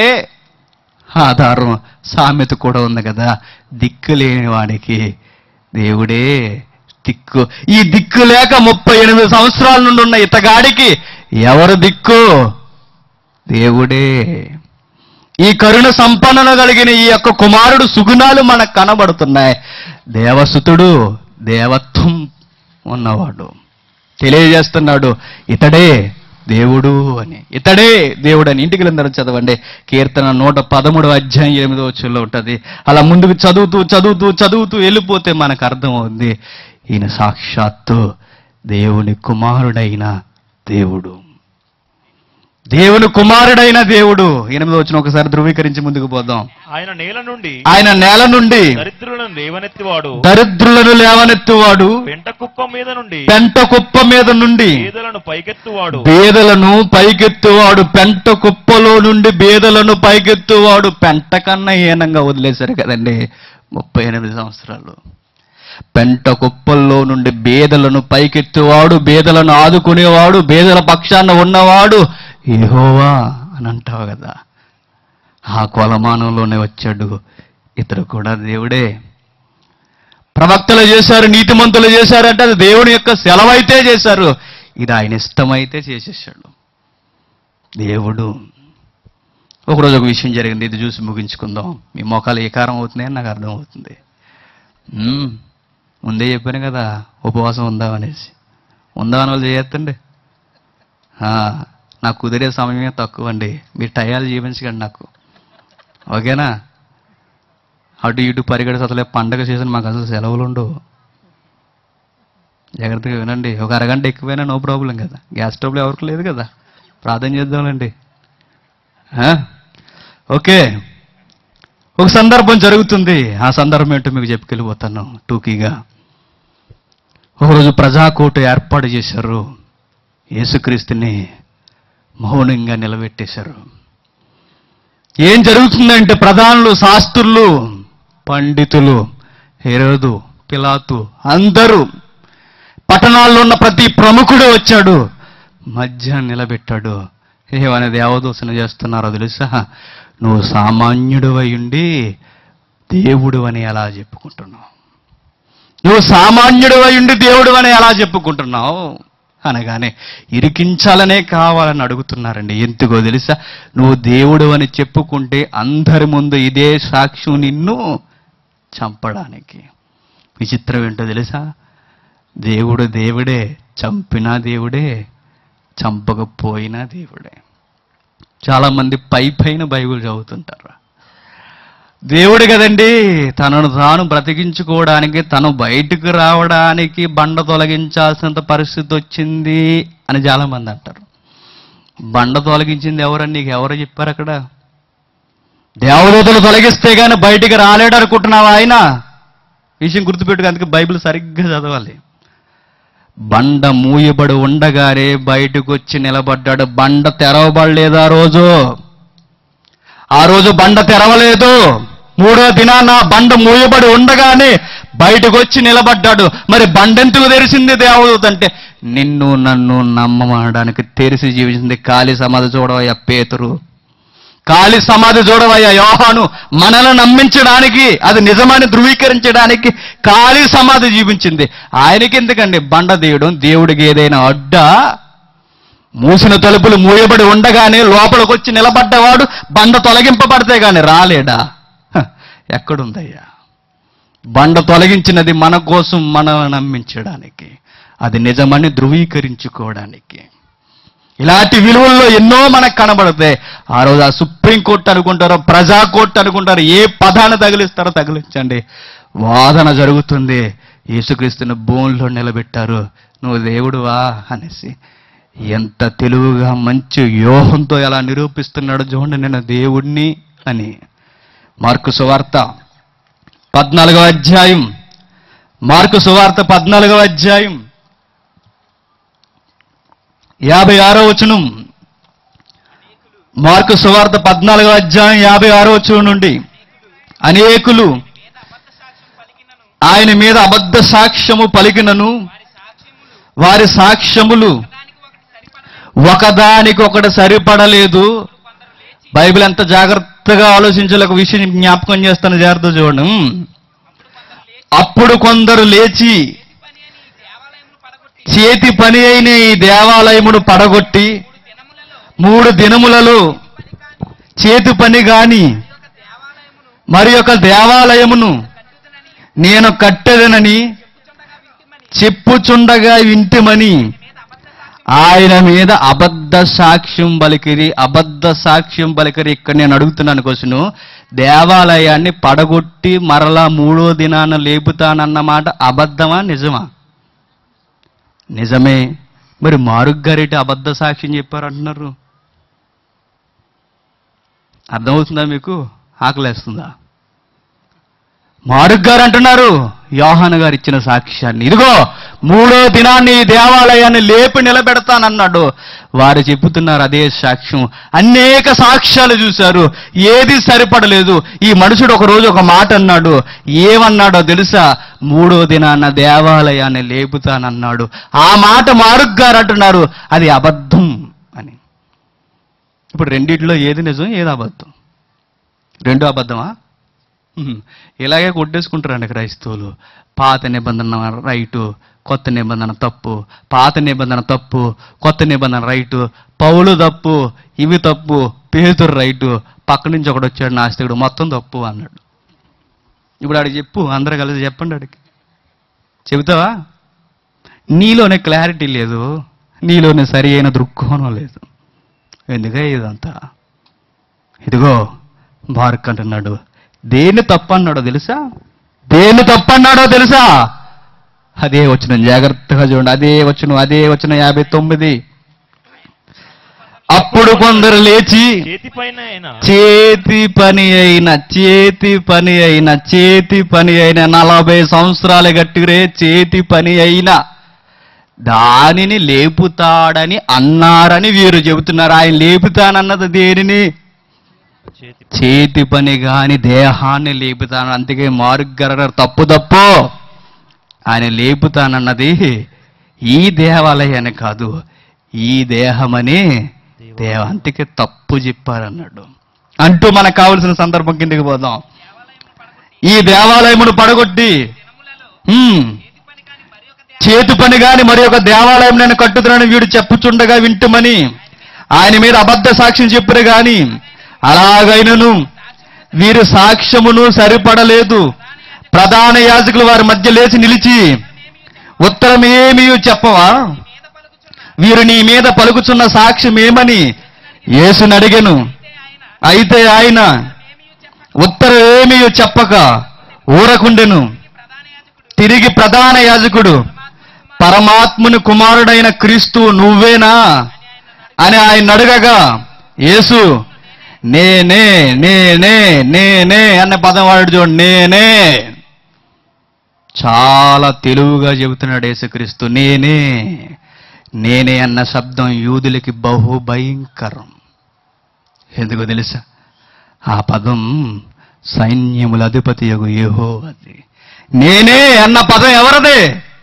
ఆధారం సామెత కూడా ఉంది కదా దిక్కు లేని వాడికి దేవుడే దిక్కు ఈ దిక్కు లేక ముప్పై ఎనిమిది సంవత్సరాల నుండి ఉన్న ఇతగాడికి ఎవరు దిక్కు దేవుడే ఈ కరుణ సంపన్నను కలిగిన ఈ యొక్క కుమారుడు సుగుణాలు మనకు కనబడుతున్నాయి దేవసుతుడు దేవత్వం ఉన్నవాడు తెలియజేస్తున్నాడు ఇతడే దేవుడు అని ఇతడే దేవుడు అని ఇంటికి అందరూ చదవండి కీర్తన నూట పదమూడు అధ్యాయం ఎనిమిదో వచ్చుల్లో ఉంటుంది అలా ముందుకు చదువుతూ చదువుతూ చదువుతూ వెళ్ళిపోతే మనకు అర్థమవుద్ది ఈయన సాక్షాత్తు దేవుని కుమారుడైన దేవుడు దేవుని కుమారుడైన దేవుడు ఎనిమిదో వచ్చిన ఒకసారి ధృవీకరించి ముందుకు పోదాం ఆయన నేల నుండి ఆయన నేల నుండి దరిద్రులను లేవనెత్తివాడు దరిద్రులను లేవనెత్తువాడు పెంట కుప్ప మీద నుండి పెంట కుప్ప మీద నుండి పేదలను పైకెత్తువాడు బేదలను పైకెత్తువాడు పెంట కుప్పలో నుండి బేదలను పైకెత్తువాడు పెంట కన్నా హీనంగా వదిలేశారు కదండి ముప్పై ఎనిమిది సంవత్సరాలు పెంట కుప్పల్లో నుండి బేదలను పైకెత్తువాడు బేదలను ఆదుకునేవాడు బేదల పక్షాన ఉన్నవాడు యెహోవా అని అంటావు కదా ఆ కొలమానంలోనే వచ్చాడు ఇతడు కూడా దేవుడే ప్రవక్తలు చేశారు నీతిమంతులు చేశారంటే అది దేవుని యొక్క సెలవైతే చేశారు ఇది ఆయన ఇష్టమైతే చేసేసాడు దేవుడు ఒకరోజు ఒక విషయం జరిగింది ఇది చూసి ముగించుకుందాం మీ మోకాలు ఏ కారం అవుతున్నాయని నాకు అర్థమవుతుంది మ్మ్. ముందే చెప్పాను కదా ఉపవాసం ఉందాం అనేసి ఉందామని వాళ్ళు చేయొద్దండి ఆ, నాకు కుదిరే సమయమే తక్కువ అండి మీరు టయాలు చూపించకండి నాకు ఓకేనా అటు ఇటు పరిగెడితే అసలే పండగ సీజన్ మాకు అసలు సెలవులు ఉండవు జాగ్రత్తగా వినండి ఒక అరగంట ఎక్కువైనా నో ప్రాబ్లం కదా గ్యాస్ ట్రబుల్ ఎవరికి లేదు కదా ప్రార్థన చేద్దాంలేండి ఆ? ఓకే ఒక సందర్భం జరుగుతుంది ఆ సందర్భం ఏంటో మీకు చెప్పుకెళ్ళిపోతాను టూకీగా ఒకరోజు ప్రజాకోర్టు ఏర్పాటు చేశారు యేసుక్రీస్తుని మౌనంగా నిలబెట్టేశారు ఏం జరుగుతుందంటే ప్రధానులు శాస్త్రులు పండితులు హెరోదు పిలాతు అందరూ పట్టణాల్లో ఉన్న ప్రతి ప్రముఖుడు వచ్చాడు మధ్య నిలబెట్టాడు ఏమనే దేవదూషణ చేస్తున్నారో తెలుసా నువ్వు సామాన్యుడు ఉండి దేవుడు అని ఎలా చెప్పుకుంటున్నావు నువ్వు సామాన్యుడు ఉండి దేవుడు అని ఎలా చెప్పుకుంటున్నావు అనగానే ఇరికించాలనే కావాలని అడుగుతున్నారండి ఎందుకో తెలుసా నువ్వు దేవుడు అని చెప్పుకుంటే అందరి ముందు ఇదే సాక్ష్యం నిన్ను చంపడానికి విచిత్రం ఏంటో తెలుసా దేవుడు దేవుడే చంపినా దేవుడే చంపకపోయినా దేవుడే చాలామంది పై పైన బైబిల్ చదువుతుంటారు దేవుడు కదండి తనను తాను బ్రతికించుకోవడానికి తను బయటకు రావడానికి బండ తొలగించాల్సినంత పరిస్థితి వచ్చింది అని చాలా మంది అంటారు బండ తొలగించింది ఎవరని నీకు ఎవరు చెప్పారు అక్కడ దేవదూతలు తొలగిస్తే గాని బయటికి రాలేడు అనుకుంటున్నావా ఆయన విషయం గుర్తుపెట్టుకు అందుకే బైబిల్ సరిగ్గా చదవాలి బండ మూయబడి ఉండగానే బయటకు వచ్చి నిలబడ్డాడు బండ తెరవబడలేదు ఆ రోజు ఆ రోజు బండ తెరవలేదు మూడో దినాన బండ మూయబడి ఉండగానే బయటకు వచ్చి నిలబడ్డాడు మరి బండెందుకు తెరిచింది దేవదూత అంటే నిన్ను నన్ను నమ్మడానికి తెరిచి జీవించింది కాలి సమాధి చూడవయ్యా పేతురు కాలి సమాధి చూడవయ్యా యోహాను మనల్ని నమ్మించడానికి అది నిజమని ధృవీకరించడానికి కాలి సమాధి జీవించింది ఆయనకి ఎందుకండి బండ తీయడం దేవుడికి ఏదైనా అడ్డా మూసిన తలుపులు మూయబడి ఉండగానే లోపలికి వచ్చి నిలబడ్డవాడు బండ తొలగింపబడితే గాని రాలేడా హ, ఎక్కడుందయ్యా బండ తొలగించినది మన కోసం మనల్ని నమ్మించడానికి అది నిజమని ధృవీకరించుకోవడానికి ఇలాంటి విలువల్లో ఎన్నో మనకు కనబడతాయి ఆ రోజు ఆ సుప్రీంకోర్టు అనుకుంటారో ప్రజా కోర్టు అనుకుంటారో ఏ పదాన్ని తగిలిస్తారో తగిలించండి వాదన జరుగుతుంది యేసుక్రీస్తుని భూమిలో నిలబెట్టారు నువ్వు దేవుడువా అనేసి ఎంత తెలుగుగా మంచి వ్యూహంతో ఎలా నిరూపిస్తున్నాడో చూడండి నేను దేవుణ్ణి అని మార్కు సువార్త పద్నాలుగవ అధ్యాయం మార్కు సువార్త పద్నాలుగవ అధ్యాయం యాభై ఆరో వచనం మార్కు సువార్త పద్నాలుగో అధ్యాయం యాభై ఆరో వచనం నుండి అనేకులు ఆయన మీద అబద్ధ సాక్ష్యము పలికినను వారి సాక్ష్యములు ఒకదానికొకటి సరిపడలేదు బైబిల్ ఎంత జాగ్రత్తగా ఆలోచించాలి ఒక విషయం జ్ఞాపకం చేస్తాను జాగ్రత్త చూడండి అప్పుడు కొందరు లేచి చేతి పని అయిన ఈ దేవాలయమును పడగొట్టి మూడు దినములలో చేతి పని గాని మరి ఒక దేవాలయమును నేను కట్టెదనని చెప్పుచుండగా వింటిమని ఆయన మీద అబద్ధ సాక్ష్యం పలికిరి అబద్ధ సాక్ష్యం పలికిరి ఇక్కడ నేను అడుగుతున్నాను క్వశ్చను దేవాలయాన్ని పడగొట్టి మరలా మూడో దినాన లేపుతానన్నమాట అబద్ధమా నిజమా నిజమే మరి మారుగ్గారెడ్డి అబద్ధ సాక్ష్యం చెప్పారు అంటున్నారు అర్థమవుతుందా మీకు ఆకలేస్తుందా మారుగ్గారు అంటున్నారు యోహాను గారు ఇచ్చిన సాక్ష్యాన్ని ఇదిగో మూడో దినాన్ని ఈ దేవాలయాన్ని లేపి నిలబెడతానన్నాడు వారు చెబుతున్నారు అదే సాక్ష్యం అనేక సాక్ష్యాలు చూశారు ఏది సరిపడలేదు ఈ మనుషుడు ఒక రోజు ఒక మాట అన్నాడు ఏమన్నాడో తెలుసా మూడో దినాన్న దేవాలయాన్ని లేపుతానన్నాడు ఆ మాట మారుగ్గారు అంటున్నారు అది అబద్ధం అని ఇప్పుడు రెండిట్లో ఏది నిజం ఏది అబద్ధం రెండు అబద్ధమా హ్మ్. ఇలాగే కొట్టేసుకుంటారండి క్రైస్తవులు పాత నిబంధన రైటు కొత్త నిబంధన తప్పు పాత నిబంధన తప్పు కొత్త నిబంధన రైటు పౌలు తప్పు ఇవి తప్పు పేతురు రైటు పక్క నుంచి ఒకడు వచ్చాడు నాస్తికుడు మొత్తం తప్పు అన్నాడు ఇప్పుడు ఆడికి చెప్పు అందరు కలిసి చెప్పండి ఆడికి చెబుతావా నీలోనే క్లారిటీ లేదు నీలోనే సరి అయిన దృక్కోణం లేదు ఎందుకే ఇదంతా ఇదిగో బార్క్ అంటున్నాడు దేన్ని తప్పన్నాడో తెలుసా దేన్ని తప్పన్నాడో తెలుసా అదే వచ్చిన జాగ్రత్తగా చూడండి అదే వచ్చిన అదే వచ్చిన యాభై తొమ్మిది అప్పుడు కొందరు లేచి చేతి పైన అయినా చేతి పని అయిన చేతి పని అయిన చేతి పని అయిన నలభై సంవత్సరాలు గట్టిరే చేతి పని అయిన దానిని లేపుతాడని అన్నారని వీరు చెబుతున్నారు ఆయన లేపుతానన్నది దేనిని చేతి చేతి పని గాని దేహాన్ని లేపుతాను అందుకే మారుగర తప్పు తప్పు ఆయన లేపుతానన్నది ఈ దేవాలయాన్ని కాదు ఈ దేహమని దేవ అందుకే తప్పు చెప్పారన్నాడు అంటూ మనకు కావలసిన సందర్భం కిందకి పోదాం ఈ దేవాలయమును పడగొట్టి హ్మ్, చేతి పని గాని మరి ఒక దేవాలయం నేను కట్టుతున్నాను వీడు చెప్పుచుండగా వింటుమని ఆయన మీద అబద్ధ సాక్ష్యం చెప్పురు గాని అలాగైనను వీరు సాక్ష్యమును సరిపడలేదు ప్రధాన యాజకులు వారి మధ్య లేచి నిలిచి ఉత్తరం ఏమీ చెప్పవా వీరు నీ మీద పలుకుచున్న సాక్ష్యం ఏమని యేసుని అడిగెను అయితే ఆయన ఉత్తరం ఏమీ చెప్పక ఊరకుండెను తిరిగి ప్రధాన యాజకుడు పరమాత్ముని కుమారుడైన క్రీస్తు నువ్వేనా అని ఆయన అడగగా యేసు నేనే నేనే నేనే అన్న పదం వాడు చూడండి నేనే చాలా తెలివిగా చెబుతున్నాడు యేసుక్రీస్తు నేనే నేనే అన్న శబ్దం యూదులకి బహు భయంకరం ఎందుకో తెలుసా ఆ పదం సైన్యముల అధిపతి యగు ఏహో అది నేనే అన్న పదం ఎవరదే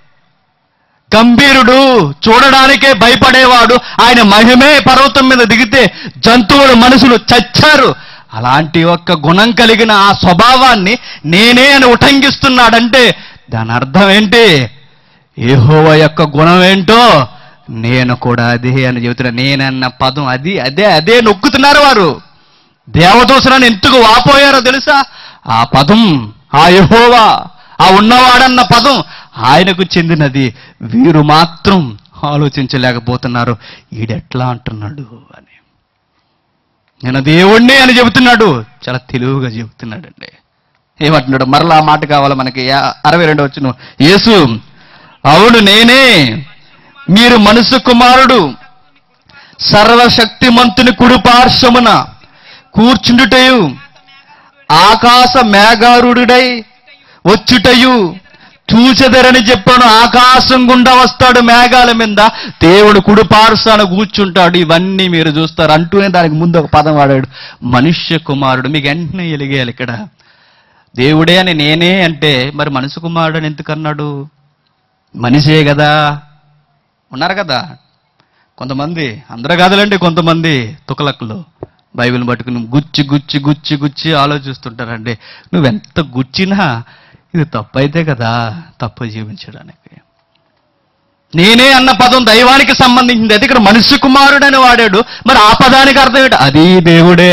గంభీరుడు చూడడానికే భయపడేవాడు ఆయన మహిమే పర్వతం మీద దిగితే జంతువులు మనుషులు చచ్చారు అలాంటి ఒక్క గుణం కలిగిన ఆ స్వభావాన్ని నేనే అని ఉటంకిస్తున్నాడంటే దాని అర్థం ఏంటి ఏహోవ యొక్క గుణం ఏంటో నేను కూడా అదే అని చెబుతున్నా నేనన్న పదం అది అదే అదే నొక్కుతున్నారు వారు దేవదూసరాన్ని ఎందుకు వాపోయారో తెలుసా ఆ పదం ఆ యహోవా ఆ ఉన్నవాడన్న పదం ఆయనకు చెందినది వీరు మాత్రం ఆలోచించలేకపోతున్నారు ఈడెట్లా అంటున్నాడు అని నేను దేవుణ్ణి అని చెబుతున్నాడు చాలా తెలివిగా చెబుతున్నాడండి ఏమంటున్నాడు మరలా ఆ మాట కావాలి మనకి యా- అరవై రెండు వచ్చిన యేసు అవును నేనే మీరు మనుషు కుమారుడు సర్వశక్తిమంతుని కుడి పార్శ్వమున కూర్చుండుటయు ఆకాశ మేఘారుడై వచ్చుటయు చూచెదరని చెప్పాను ఆకాశం గుండా వస్తాడు మేఘాల మీద దేవుడు కుడి పార్శ్వాన కూర్చుంటాడు ఇవన్నీ మీరు చూస్తారు అంటూనే దానికి ముందు ఒక పదం వాడాడు మనుష్య కుమారుడు మీకు వెంటనే ఎలిగేయాలి ఇక్కడ దేవుడే అని నేనే అంటే మరి మనుషు కుమారుడు అని ఎందుకు అన్నాడు మనిషే కదా ఉన్నారు కదా కొంతమంది అందరూ కాదులండి కొంతమంది తుకలక్కులు బైబిల్ పట్టుకుని గుచ్చి గుచ్చి గుచ్చి గుచ్చి ఆలోచిస్తుంటారండి నువ్వెంత గుచ్చినా ఇది తప్పైతే కదా తప్పు జీవించడానికి నేనే అన్న పదం దైవానికి సంబంధించింది అయితే ఇక్కడ మనుష్య కుమారుడని వాడాడు మరి ఆ పదానికి అర్థం ఏంటి అది దేవుడే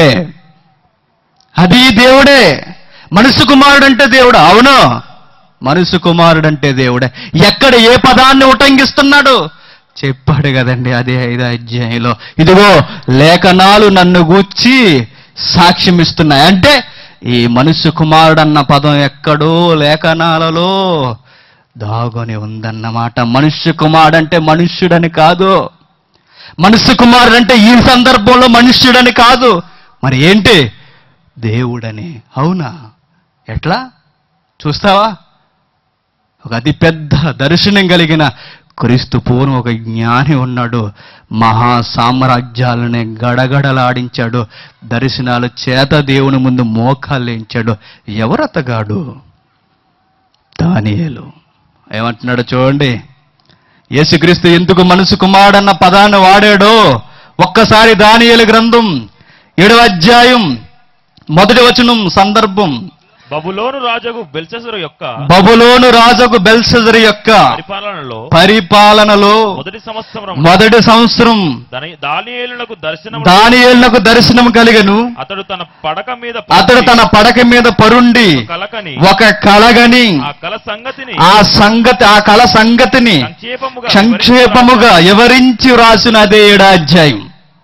అది దేవుడే మనుషు కుమారుడు అంటే దేవుడు అవును మనుషు కుమారుడు అంటే దేవుడే ఎక్కడ ఏ పదాన్ని ఉటంకిస్తున్నాడు చెప్పాడు కదండి అదే ఐదో అధ్యాయంలో ఇదిగో లేఖనాలు నన్ను గూర్చి సాక్ష్యం ఇస్తున్నాయి అంటే ఈ మనుష్య కుమారుడు అన్న పదం ఎక్కడో లేఖనాలలో దాగొని ఉందన్నమాట మనుష్య కుమారుడు అంటే మనుష్యుడని కాదు మనుష్య కుమారుడు అంటే ఈ సందర్భంలో మనుష్యుడని కాదు మరి ఏంటి దేవుడని అవునా ఎట్లా చూస్తావా ఒక అతి పెద్ద దర్శనం కలిగిన క్రీస్తు పూర్వం ఒక జ్ఞాని ఉన్నాడు మహా సామ్రాజ్యాలని గడగడలాడించాడు దర్శనాలు చేత దేవుని ముందు మోకాలేంచాడు ఎవరతగాడు దానియేలు ఏమంటున్నాడు చూడండి యేసుక్రీస్తు ఎందుకు మనసు కుమారుడన్న పదాన్ని వాడాడో ఒక్కసారి దానియేలు గ్రంథం ఏడవ అధ్యాయం మొదటి వచనం సందర్భం బబులోను రాజుకు బెల్సెసరు యొక్క బబులోను రాజుకు బెల్సెజర్ యొక్క పరిపాలనలో పరిపాలనలో మొదటి సంవత్సరం మొదటి సంవత్సరం దానియేలునకు దర్శనం దానియేలునకు దర్శనం కలిగను అతడు తన పడక మీద అతడు తన పడక మీద పరుండి కలకని ఒక కలగని ఆ కల సంగతిని ఆ సంగతి ఆ కళ సంగతిని సంక్షేపముగా సంక్షేపముగా వివరించి వ్రాసిన అదే ఏడాధ్యాయం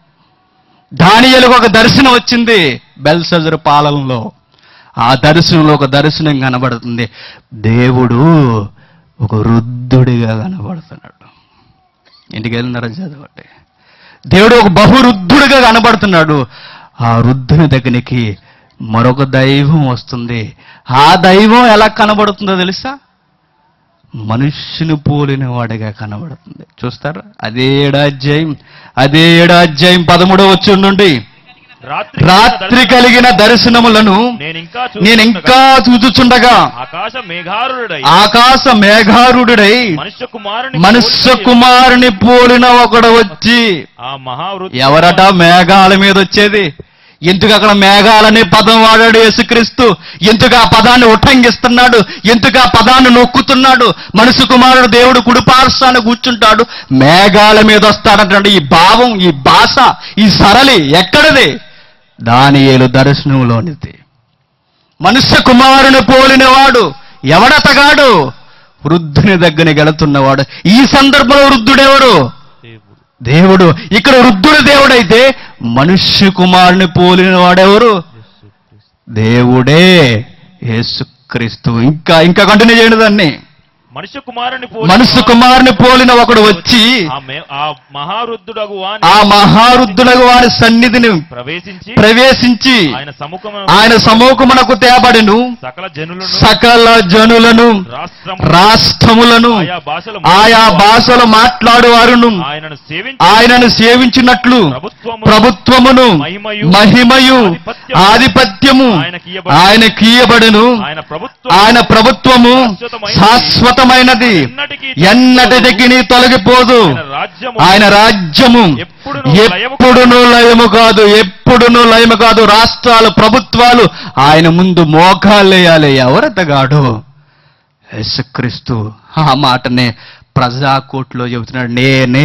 దానియలకు ఒక దర్శనం వచ్చింది బెల్సజరు పాలనలో ఆ దర్శనంలో ఒక దర్శనం కనబడుతుంది దేవుడు ఒక వృద్ధుడిగా కనబడుతున్నాడు ఇంటికి వెళ్ళినారా చదవండి దేవుడు ఒక బహురుద్ధుడిగా కనబడుతున్నాడు ఆ వృద్ధుని దగ్గరికి మరొక దైవం వస్తుంది ఆ దైవం ఎలా కనబడుతుందో తెలుసా మనుష్యుని పోలిన వాడిగా కనబడుతుంది చూస్తారా అదే ఏడాధ్యాయం అదే ఏడాధ్యాయం పదమూడవ వచ్చి నుండి రాత్రి రాత్రి కలిగిన దర్శనములను నేను ఇంకా నేను ఇంకా చూచుచుండగా ఆకాశ మేఘారుడై ఆకాశ మేఘారుడై మనుష్య కుమారుని మనుష్య పోలి కుమారుని పోలిన ఒకడు వచ్చి ఆ మహావృద్ధి ఎవరట మేఘాల మీద వచ్చేది ఎందుకు అక్కడ మేఘాలనే పదం వాడాడు యేసుక్రీస్తు ఎందుకు ఆ పదాన్ని ఉట్టంగిస్తున్నాడు ఎందుకు ఆ పదాన్ని నొక్కుతున్నాడు మనుషు కుమారుడు దేవుడు కుడిపార్శ్వాన్ని కూర్చుంటాడు మేఘాల మీద వస్తాడంటే ఈ భావం ఈ భాష ఈ సరళి ఎక్కడిది దానియేలు దర్శనంలోనిది మనుష్య కుమారుని పోలినవాడు ఎవడతగాడు వృద్ధుని దగ్గరికి వెళుతున్నవాడు ఈ సందర్భంలో వృద్ధుడెవరు దేవుడు దేవుడు ఇక్కడ వృద్ధుడు దేవుడైతే మనుష్య కుమారుని పోలిన వాడెవరు దేవుడే యేసుక్రీస్తు ఇంకా ఇంకా కంటిన్యూ చేయండి దాన్ని మనుష్య కుమారుని పోలి మనుష్య కుమారుని పోలిన ఒకడు వచ్చి ఆ మే- ఆ మహావృద్ధుడగు వాని ఆ మహారుద్ధులకు వారి సన్నిధిని ప్రవేశించి ప్రవేశించి ఆయన సముఖము ఆయన సమూహమునకు తేబడిను సకల జనులను సకల జనులను రాష్ట్రము రాష్ట్రములను ఆయా భాషలు ఆయా భాషలు మాట్లాడువారును ఆయనను సేవించి ఆయనను సేవించినట్లు ప్రభుత్వము ప్రభుత్వమును మహిమయు, మహిమయు ఆధిపత్యము, ఆదిపత్యము ఆయనకియ్యబడును. ఆయన కీయబడును ఆయన ప్రభుత్వం ఆయన ప్రభుత్వము శాశ్వతమైనది. శాశ్వతమైనది ఎన్నటికీ ఎన్నటికి తొలగిపోదు ఆయన రాజ్యము ఆయన రాజ్యము ఎప్పుడునూ లయము ఎప్పుడును లయము కాదు ఎప్పుడును లయము కాదు రాష్ట్రాలు ప్రభుత్వాలు ఆయన ముందు మోకాలేయాలి ఎవరతగాడు యేసుక్రీస్తు ఆ మాటనే ప్రజాకోట్లో చెబుతున్నాడు నేనే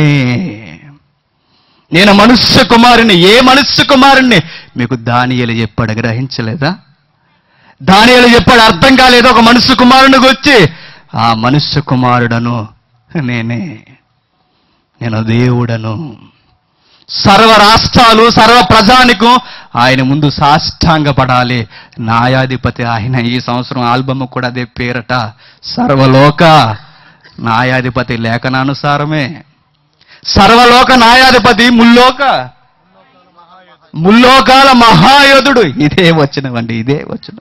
నేను మనుష్య కుమారుని ఏ మనుష్య కుమారుణ్ణి మీకు దానియలు చెప్పాడు గ్రహించలేదా దానియలు చెప్పాడు అర్థం కాలేదు ఒక మనుష్య కుమారునికి వచ్చి ఆ మనుష్య కుమారుడను నేనే నేను దేవుడను సర్వ రాష్ట్రాలు సర్వ ప్రజానికం ఆయన ముందు సాష్టాంగపడాలి న్యాయాధిపతి ఆయన ఈ సంవత్సరం ఆల్బమ్ కూడా అదే పేరట సర్వలోక న్యాయాధిపతి లేఖనానుసారమే సర్వలోక న్యాయాధిపతి ముల్లోక ముల్లోకాల మహాయోధుడు ఇదే వచ్చినవండి ఇదే వచ్చిన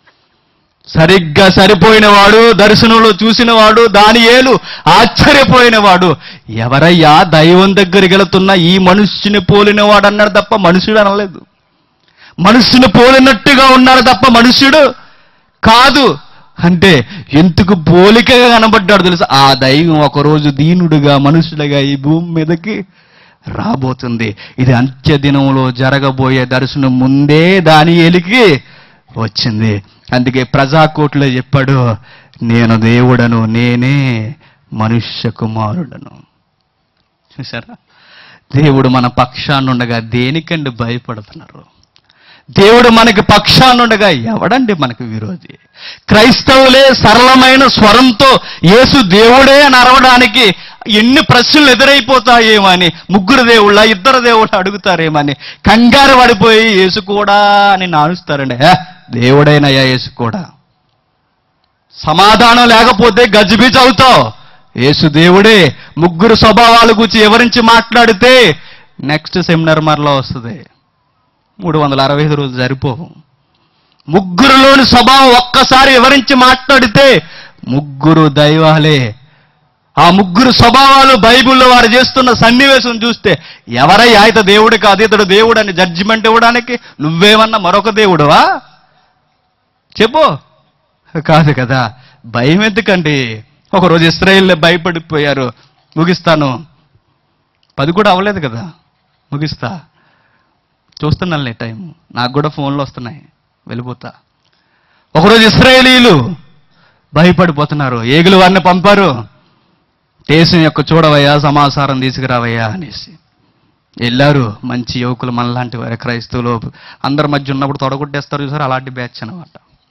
సరిగ్గా సరిపోయినవాడు దర్శనంలో చూసినవాడు దానియేలు ఆశ్చర్యపోయినవాడు ఎవరయ్యా దైవం దగ్గరికి వెళుతున్న ఈ మనుష్యుని పోలినవాడు అన్నాడు తప్ప మనుషుడు అనలేదు మనుషుని పోలినట్టుగా ఉన్నాడు తప్ప మనుష్యుడు కాదు అంటే ఎందుకు పోలికగా కనబడ్డాడు తెలుసా ఆ దైవం ఒకరోజు దీనుడుగా మనుషులుగా ఈ భూమి మీదకి రాబోతుంది ఇది అంత్య దినంలో జరగబోయే దర్శనం ముందే దాని ఎలికి వచ్చింది అందుకే ప్రజాకోట్లో చెప్పాడు నేను దేవుడను నేనే మనుష్య కుమారుడను చూసారా దేవుడు మన పక్షాన్నుండగా దేనికండి భయపడుతున్నారు దేవుడు మనకి పక్షాన్నుండగా ఎవడండి మనకు విరోధి క్రైస్తవులే సరళమైన స్వరంతో యేసు దేవుడే అని అరవడానికి ఎన్ని ప్రశ్నలు ఎదురైపోతాయేమని ముగ్గురు దేవుళ్ళ ఇద్దరు దేవుళ్ళు అడుగుతారేమని కంగారు పడిపోయి యేసు కూడా అని నానుస్తారండి హే, దేవుడైనయ్యా యేసు కూడా సమాధానం లేకపోతే గజిబిజి అవుతావు యేసు దేవుడే ముగ్గురు స్వభావాల గురించి వివరించి మాట్లాడితే నెక్స్ట్ సెమినార్ మరలా వస్తుంది మూడు వందల అరవై ఐదు రోజులు సరిపోవు ముగ్గురులోని స్వభావం ఒక్కసారి వివరించి మాట్లాడితే ముగ్గురు దైవాలే ఆ ముగ్గురు స్వభావాలు బైబిల్లో వారు చేస్తున్న సన్నివేశం చూస్తే ఎవరయ్యా ఇత దేవుడు కాదు ఇతడు దేవుడు అని జడ్జిమెంట్ ఇవ్వడానికి నువ్వేమన్నా మరొక దేవుడువా చెప్పు కాదు కదా భయం ఎందుకండి ఒకరోజు ఇస్రాయిల్లో భయపడిపోయారు ముగిస్తాను పది కూడా అవ్వలేదు కదా ముగిస్తా చూస్తున్నానులే టైం నాకు కూడా ఫోన్లు వస్తున్నాయి వెళ్ళిపోతా ఒకరోజు ఇస్రాయేలీలు భయపడిపోతున్నారు ఏగులు వారిని పంపారు టేసిన యొక్క చూడవయ్యా సమాచారం తీసుకురావయ్యా అనేసి వెళ్ళారు మంచి యువకులు మనలాంటి వారు క్రైస్తవులు అందరి మధ్య ఉన్నప్పుడు తొడగొట్టేస్తారు చూసారు అలాంటి బ్యాచ్ అనమాట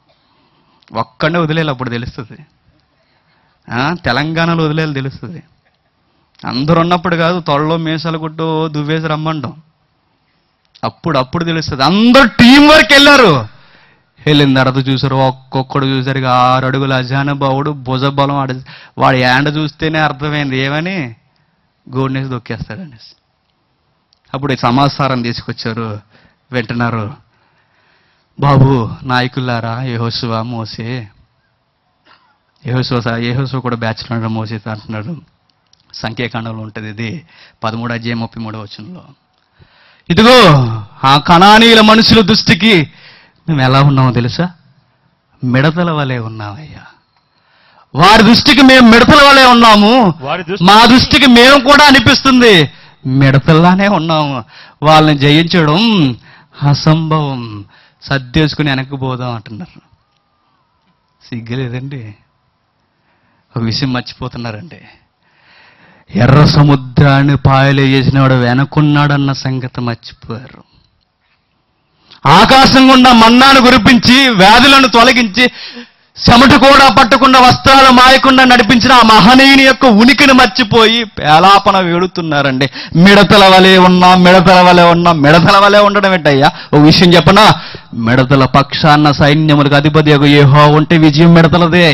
ఒక్కడే వదిలేయాలి అప్పుడు తెలుస్తుంది ఆ, తెలంగాణలో వదిలేయాలి తెలుస్తుంది అందరు ఉన్నప్పుడు కాదు తొడలో మీసాలు కొట్టు దువ్వేసి రమ్మంటాం అప్పుడు అప్పుడు తెలుస్తుంది అందరు టీం వర్క్ వెళ్ళారు వెళ్ళిన తర్వాత చూసారు ఒక్కొక్కడు చూసారు ఇక ఆరు అడుగుల అజానుభావుడు భుజబలం వాడి వాడి యాండ చూస్తేనే అర్థమైంది ఏమని గోడ్నేసి దొక్కేస్తాడనేసి అప్పుడు ఈ సమాచారం తీసుకొచ్చారు వింటున్నారు బాబు నాయకులారా యెహోషువ మోసే యెహోషువ స- యెహోషువ కూడా బ్యాచులర్ మోసే అంటున్నాడు సంఖ్యాకాండంలో ఉంటుంది ఇది పదమూడు అధ్యాయం ముప్పై మూడో వచనంలో ఇదిగో ఆ కణానీయుల మనుషుల దృష్టికి మేము ఎలా ఉన్నామో తెలుసా మిడతల వలె ఉన్నామయ్యా వారి దృష్టికి మేము మిడతల వలె ఉన్నాము వారి దృష్టి మా దృష్టికి మేము కూడా అనిపిస్తుంది మిడతల్లానే ఉన్నాము వాళ్ళని జయించడం అసంభవం సర్దేసుకుని వెనక్కి పోదాం అంటున్నారు సిగ్గలేదండి ఒక విషయం మర్చిపోతున్నారండి ఎర్ర సముద్రాన్ని పాయలు చేసినవాడు వెనకున్నాడన్న సంగతి మర్చిపోయారు ఆకాశం గుండా మన్నాను కురిపించి వ్యాధులను తొలగించి చెమట కూడా పట్టకుండా వస్త్రాలు మాయకుండా నడిపించిన ఆ మహనీయుని యొక్క ఉనికిని మర్చిపోయి పేలాపన వేడుతున్నారండి మిడతల వలె ఉన్నా మిడతల వలె ఉన్నా మిడతల వలె ఉండడం ఏంటయ్యా ఒక విషయం చెప్పనా మిడతల పక్షాన్న సైన్యములకు అధిపతి యొక్క ఏహో ఉంటే విజయం మిడతలదే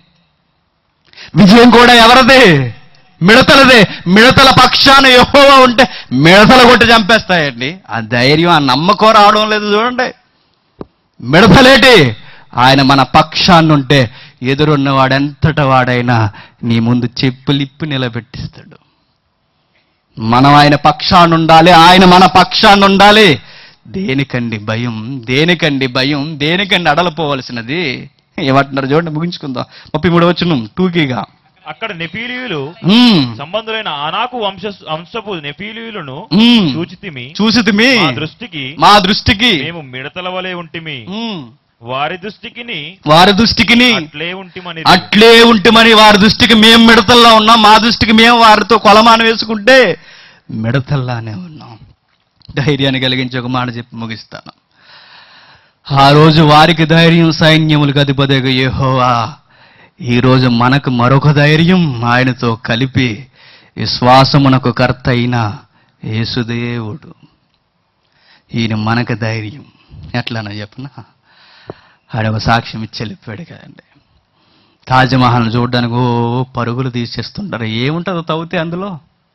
విజయం కూడా ఎవరిదే మిడతలదే మిడతల పక్షాన యెహోవా ఉంటే మిడతల కొట్టి చంపేస్తాయండి ఆ ధైర్యం ఆ నమ్మకం రావడం లేదు చూడండి మిడతలేటి ఆయన మన పక్షాన్ని ఉంటే ఎదురున్న వాడెంతట వాడైనా నీ ముందు చెప్పులిప్పి నిలబెట్టిస్తాడు మనం ఆయన పక్షాన్ని ఉండాలి ఆయన మన పక్షాన్ని ఉండాలి దేనికండి భయం దేనికండి భయం దేనికండి అడలపోవలసినది ఏమంటున్నారు చూడండి ముగించుకుందాం ముప్పై మూడు వచ్చును టూకీగా అక్కడ నెఫీలీయులు ఉమ్, సంబంధులైన అనాకు వంశ వంశపు నెఫీలీయులను ఉమ్, సూచితిమి చూసితిమి మా దృష్టికి మా దృష్టికి మేము మిడతల వలె ఉంటిమి ఉమ్, వారి దృష్టికిని వారి దృష్టికిని అట్లే ఉంటిమని అట్లే ఉంటుమని వారి దృష్టికి మేము మిడతల్లా ఉన్నాం మా దృష్టికి మేము వారితో కొలమానం వేసుకుంటే మిడతల్లానే ఉన్నాం ధైర్యాన్ని కలిగించి ఒక మాట చెప్పి ముగిస్తాను ఆ రోజు వారికి ధైర్యం సైన్యములకు అధిపతిగా యెహోవా ఈ రోజు మనకు మరొక ధైర్యం ఆయనతో కలిపి విశ్వాసమునకు కర్త అయిన యేసుదేవుడు ఈయన మనకు ధైర్యం ఎట్లానో చెప్పనా ఆడ ఒక సాక్ష్యం ఇచ్చి వెళ్ళిపోయాడు కదండి తాజ్మహల్ని చూడడానికి ఓ పరుగులు తీసేస్తుంటారు ఏముంటుందో తవ్వితే అందులో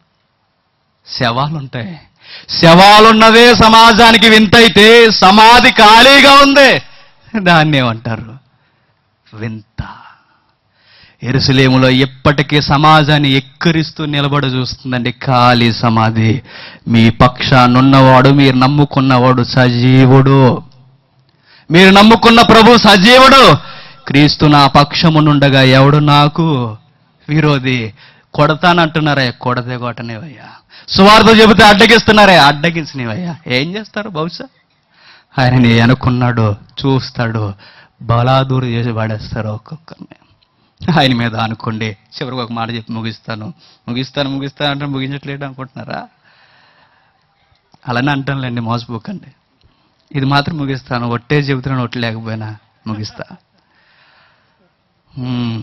శవాలు ఉంటాయి శవాలున్నదే సమాజానికి వింతైతే సమాధి ఖాళీగా ఉంది దాన్ని ఏమంటారు వింత ఎరుసలేములో ఎప్పటికీ సమాజాన్ని ఎక్కిరిస్తూ నిలబడ చూస్తుందండి ఖాళీ సమాధి మీ పక్షానున్నవాడు మీరు నమ్ముకున్నవాడు సజీవుడు మీరు నమ్ముకున్న ప్రభు సజీవుడు క్రీస్తు నా పక్షమునుండగా ఎవడు నాకు విరోధి కొడతానంటున్నారే కొడతే కొట్టనివయ్యా సువార్త చెబితే అడ్డగిస్తున్నారే అడ్డగించినవయ్యా ఏం చేస్తారు బహుశా ఆయన నీ అనుకున్నాడు చూస్తాడు బలాదూరు చేసి పడేస్తారు ఒక్కొక్కరిని ఆయన మీద అనుకోండి చివరికి ఒక మాట చెప్పి ముగిస్తాను ముగిస్తాను ముగిస్తాను అంటే ముగించట్లేదు అనుకుంటున్నారా అలానే అంటానులేండి మోసపోకండి ఇది మాత్రం ముగిస్తాను ఒట్టే చెబుతున్నాను ఒట్టి లేకపోయినా ముగిస్తా హ్మ్.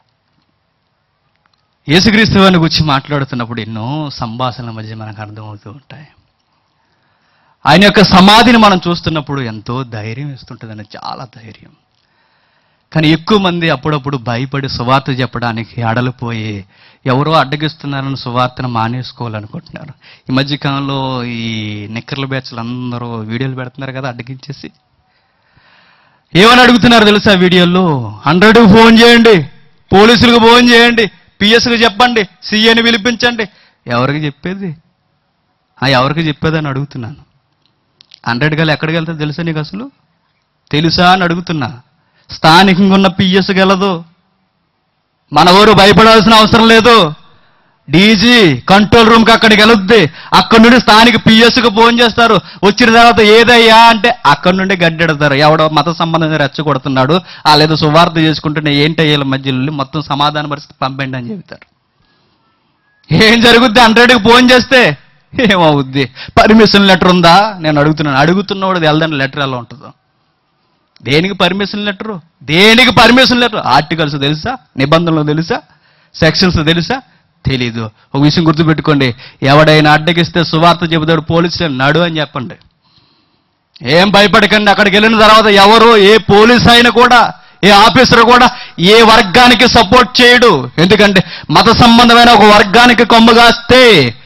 యేసుక్రీస్తు వారిని గురించి మాట్లాడుతున్నప్పుడు ఎన్నో సంభాషణల మధ్య మనకు అర్థమవుతూ ఉంటాయి ఆయన యొక్క సమాధిని మనం చూస్తున్నప్పుడు ఎంతో ధైర్యం ఇస్తుంటుందండి చాలా ధైర్యం కానీ ఎక్కువ మంది అప్పుడప్పుడు భయపడి సువార్త చెప్పడానికి అడలిపోయి ఎవరో అడ్డగిస్తున్నారని సువార్తను మానేసుకోవాలనుకుంటున్నారు ఈ మధ్య కాలంలో ఈ నిక్కర్ల బ్యాచ్లు అందరూ వీడియోలు పెడుతున్నారు కదా అడ్డగించేసి ఏమని అడుగుతున్నారు తెలుసా వీడియోల్లో హండ్రెడ్కి ఫోన్ చేయండి పోలీసులకు ఫోన్ చేయండి పిఎస్కి చెప్పండి సీఏని పిలిపించండి ఎవరికి చెప్పేది ఆ ఎవరికి చెప్పేదని అడుగుతున్నాను హండ్రెడ్ గల ఎక్కడికి వెళ్తే తెలుసా నీకు అసలు తెలుసా అని అడుగుతున్నా స్థానికంగా ఉన్న పిఎస్ గలదు మన ఊరు భయపడాల్సిన అవసరం లేదు డీజీ కంట్రోల్ రూమ్కి అక్కడికి వెళుద్ది అక్కడి నుండి స్థానిక పిఎస్కి ఫోన్ చేస్తారు వచ్చిన తర్వాత ఏదయ్యా అంటే అక్కడి నుండి గడ్డెడతారు ఎవడో మత సంబంధం రెచ్చగొడుతున్నాడు ఆ లేదా సువార్త చేసుకుంటున్న ఏంటయ్యేల మధ్యలో వెళ్ళి మొత్తం సమాధాన పరిస్థితి పంపండి అని చెబుతారు ఏం జరుగుద్ది హండ్రెడ్కి ఫోన్ చేస్తే ఏమవుద్ది పర్మిషన్ లెటర్ ఉందా నేను అడుగుతున్నాను అడుగుతున్నవాడు వెళ్దాని లెటర్ ఎలా ఉంటుందో దేనికి పర్మిషన్ లెటరు దేనికి పర్మిషన్ లెటర్ ఆర్టికల్స్ తెలుసా నిబంధనలు తెలుసా సెక్షన్స్ తెలుసా తెలీదు ఒక విషయం గుర్తుపెట్టుకోండి ఎవడైనా అడ్డగిస్తే సువార్త చెబుతాడు పోలీసులు నడు అని చెప్పండి ఏం భయపడకండి అక్కడికి వెళ్ళిన తర్వాత ఎవరు ఏ పోలీస్ అయినా కూడా ఏ ఆఫీసర్ కూడా ఏ వర్గానికి సపోర్ట్ చేయడు ఎందుకంటే మత సంబంధమైన ఒక వర్గానికి కొమ్ము కాస్తే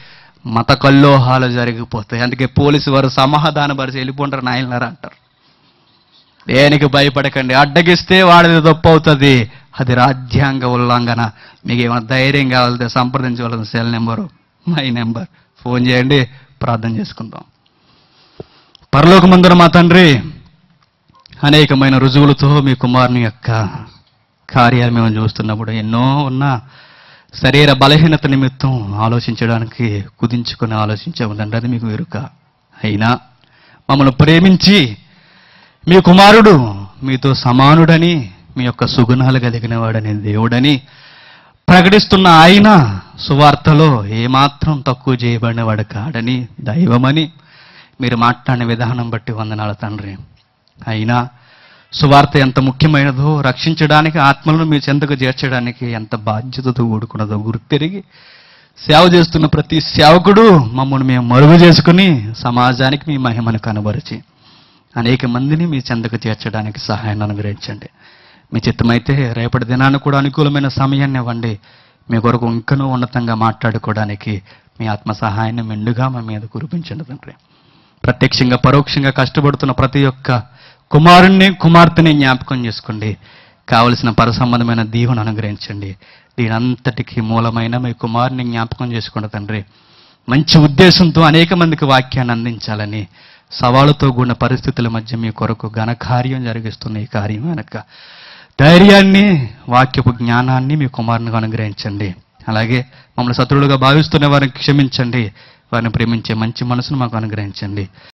మత కల్లోహాలు జరిగిపోతాయి అందుకే పోలీసు వారు సమాధానపరిచి వెళ్ళిపోంటారు నాయనలారా అంటారు దేనికి భయపడకండి అడ్డగిస్తే వాడిది తప్పు అవుతుంది అది రాజ్యాంగ ఉల్లంఘన మీకు ఏమైనా ధైర్యం కావాలంటే సంప్రదించవలసిన cell number my number phone చేయండి ప్రార్థన చేసుకుందాం పరలోకమందున మా తండ్రి అనేకమైన రుజువులతో మీ కుమారుని యొక్క కార్యాలు మేము చూస్తున్నప్పుడు ఎన్నో ఉన్నా శరీర బలహీనత నిమిత్తం ఆలోచించడానికి కుదించుకొని ఆలోచించే ఉందండి అది మీకు ఎరుక అయినా మమ్మల్ని ప్రేమించి మీ కుమారుడు మీతో సమానుడని మీ యొక్క సుగుణాలు కలిగిన వాడని దేవుడని ప్రకటిస్తున్న ఆయన సువార్తలో ఏమాత్రం తక్కువ చేయబడినవాడు కాడని దైవమని మీరు మాట్లాడిన విధానం బట్టి వందనాల తండ్రి అయినా సువార్త ఎంత ముఖ్యమైనదో రక్షించడానికి ఆత్మలను మీ చెంతకు చేర్చడానికి ఎంత బాధ్యతతో కూడుకున్నదో గుర్తెరిగి సేవ చేస్తున్న ప్రతి సేవకుడు మమ్మల్ని మేము మరుగు చేసుకుని సమాజానికి మీ మహిమను కనబరిచి అనేక మందిని మీ చెంతకు చేర్చడానికి సహాయాన్ని అనుగ్రహించండి మీ చిత్తమైతే రేపటి దినాన్ని కూడా అనుకూలమైన సమయాన్ని ఇవ్వండి మీ కొరకు ఇంకనూ ఉన్నతంగా మాట్లాడుకోవడానికి మీ ఆత్మ సహాయాన్ని మెండుగా మా మీద కురిపించండి తండ్రి ప్రత్యక్షంగా పరోక్షంగా కష్టపడుతున్న ప్రతి ఒక్క కుమారుణ్ణి కుమార్తెని జ్ఞాపకం చేసుకోండి కావలసిన పరసంబంధమైన దీవును అనుగ్రహించండి దీనంతటికి మూలమైన మీ కుమారుని జ్ఞాపకం చేసుకోండి తండ్రి మంచి ఉద్దేశంతో అనేక మందికి వాక్యాన్ని అందించాలని సవాలుతో కూడిన పరిస్థితుల మధ్య మీ కొరకు ఘనకార్యం జరిగిస్తున్న ఈ కార్యం వెనక ధైర్యాన్ని వాక్యపు జ్ఞానాన్ని మీ కుమారునికి అనుగ్రహించండి అలాగే మమ్మల్ని శత్రువులుగా భావిస్తున్న వారిని క్షమించండి వారిని ప్రేమించే మంచి మనసును మాకు అనుగ్రహించండి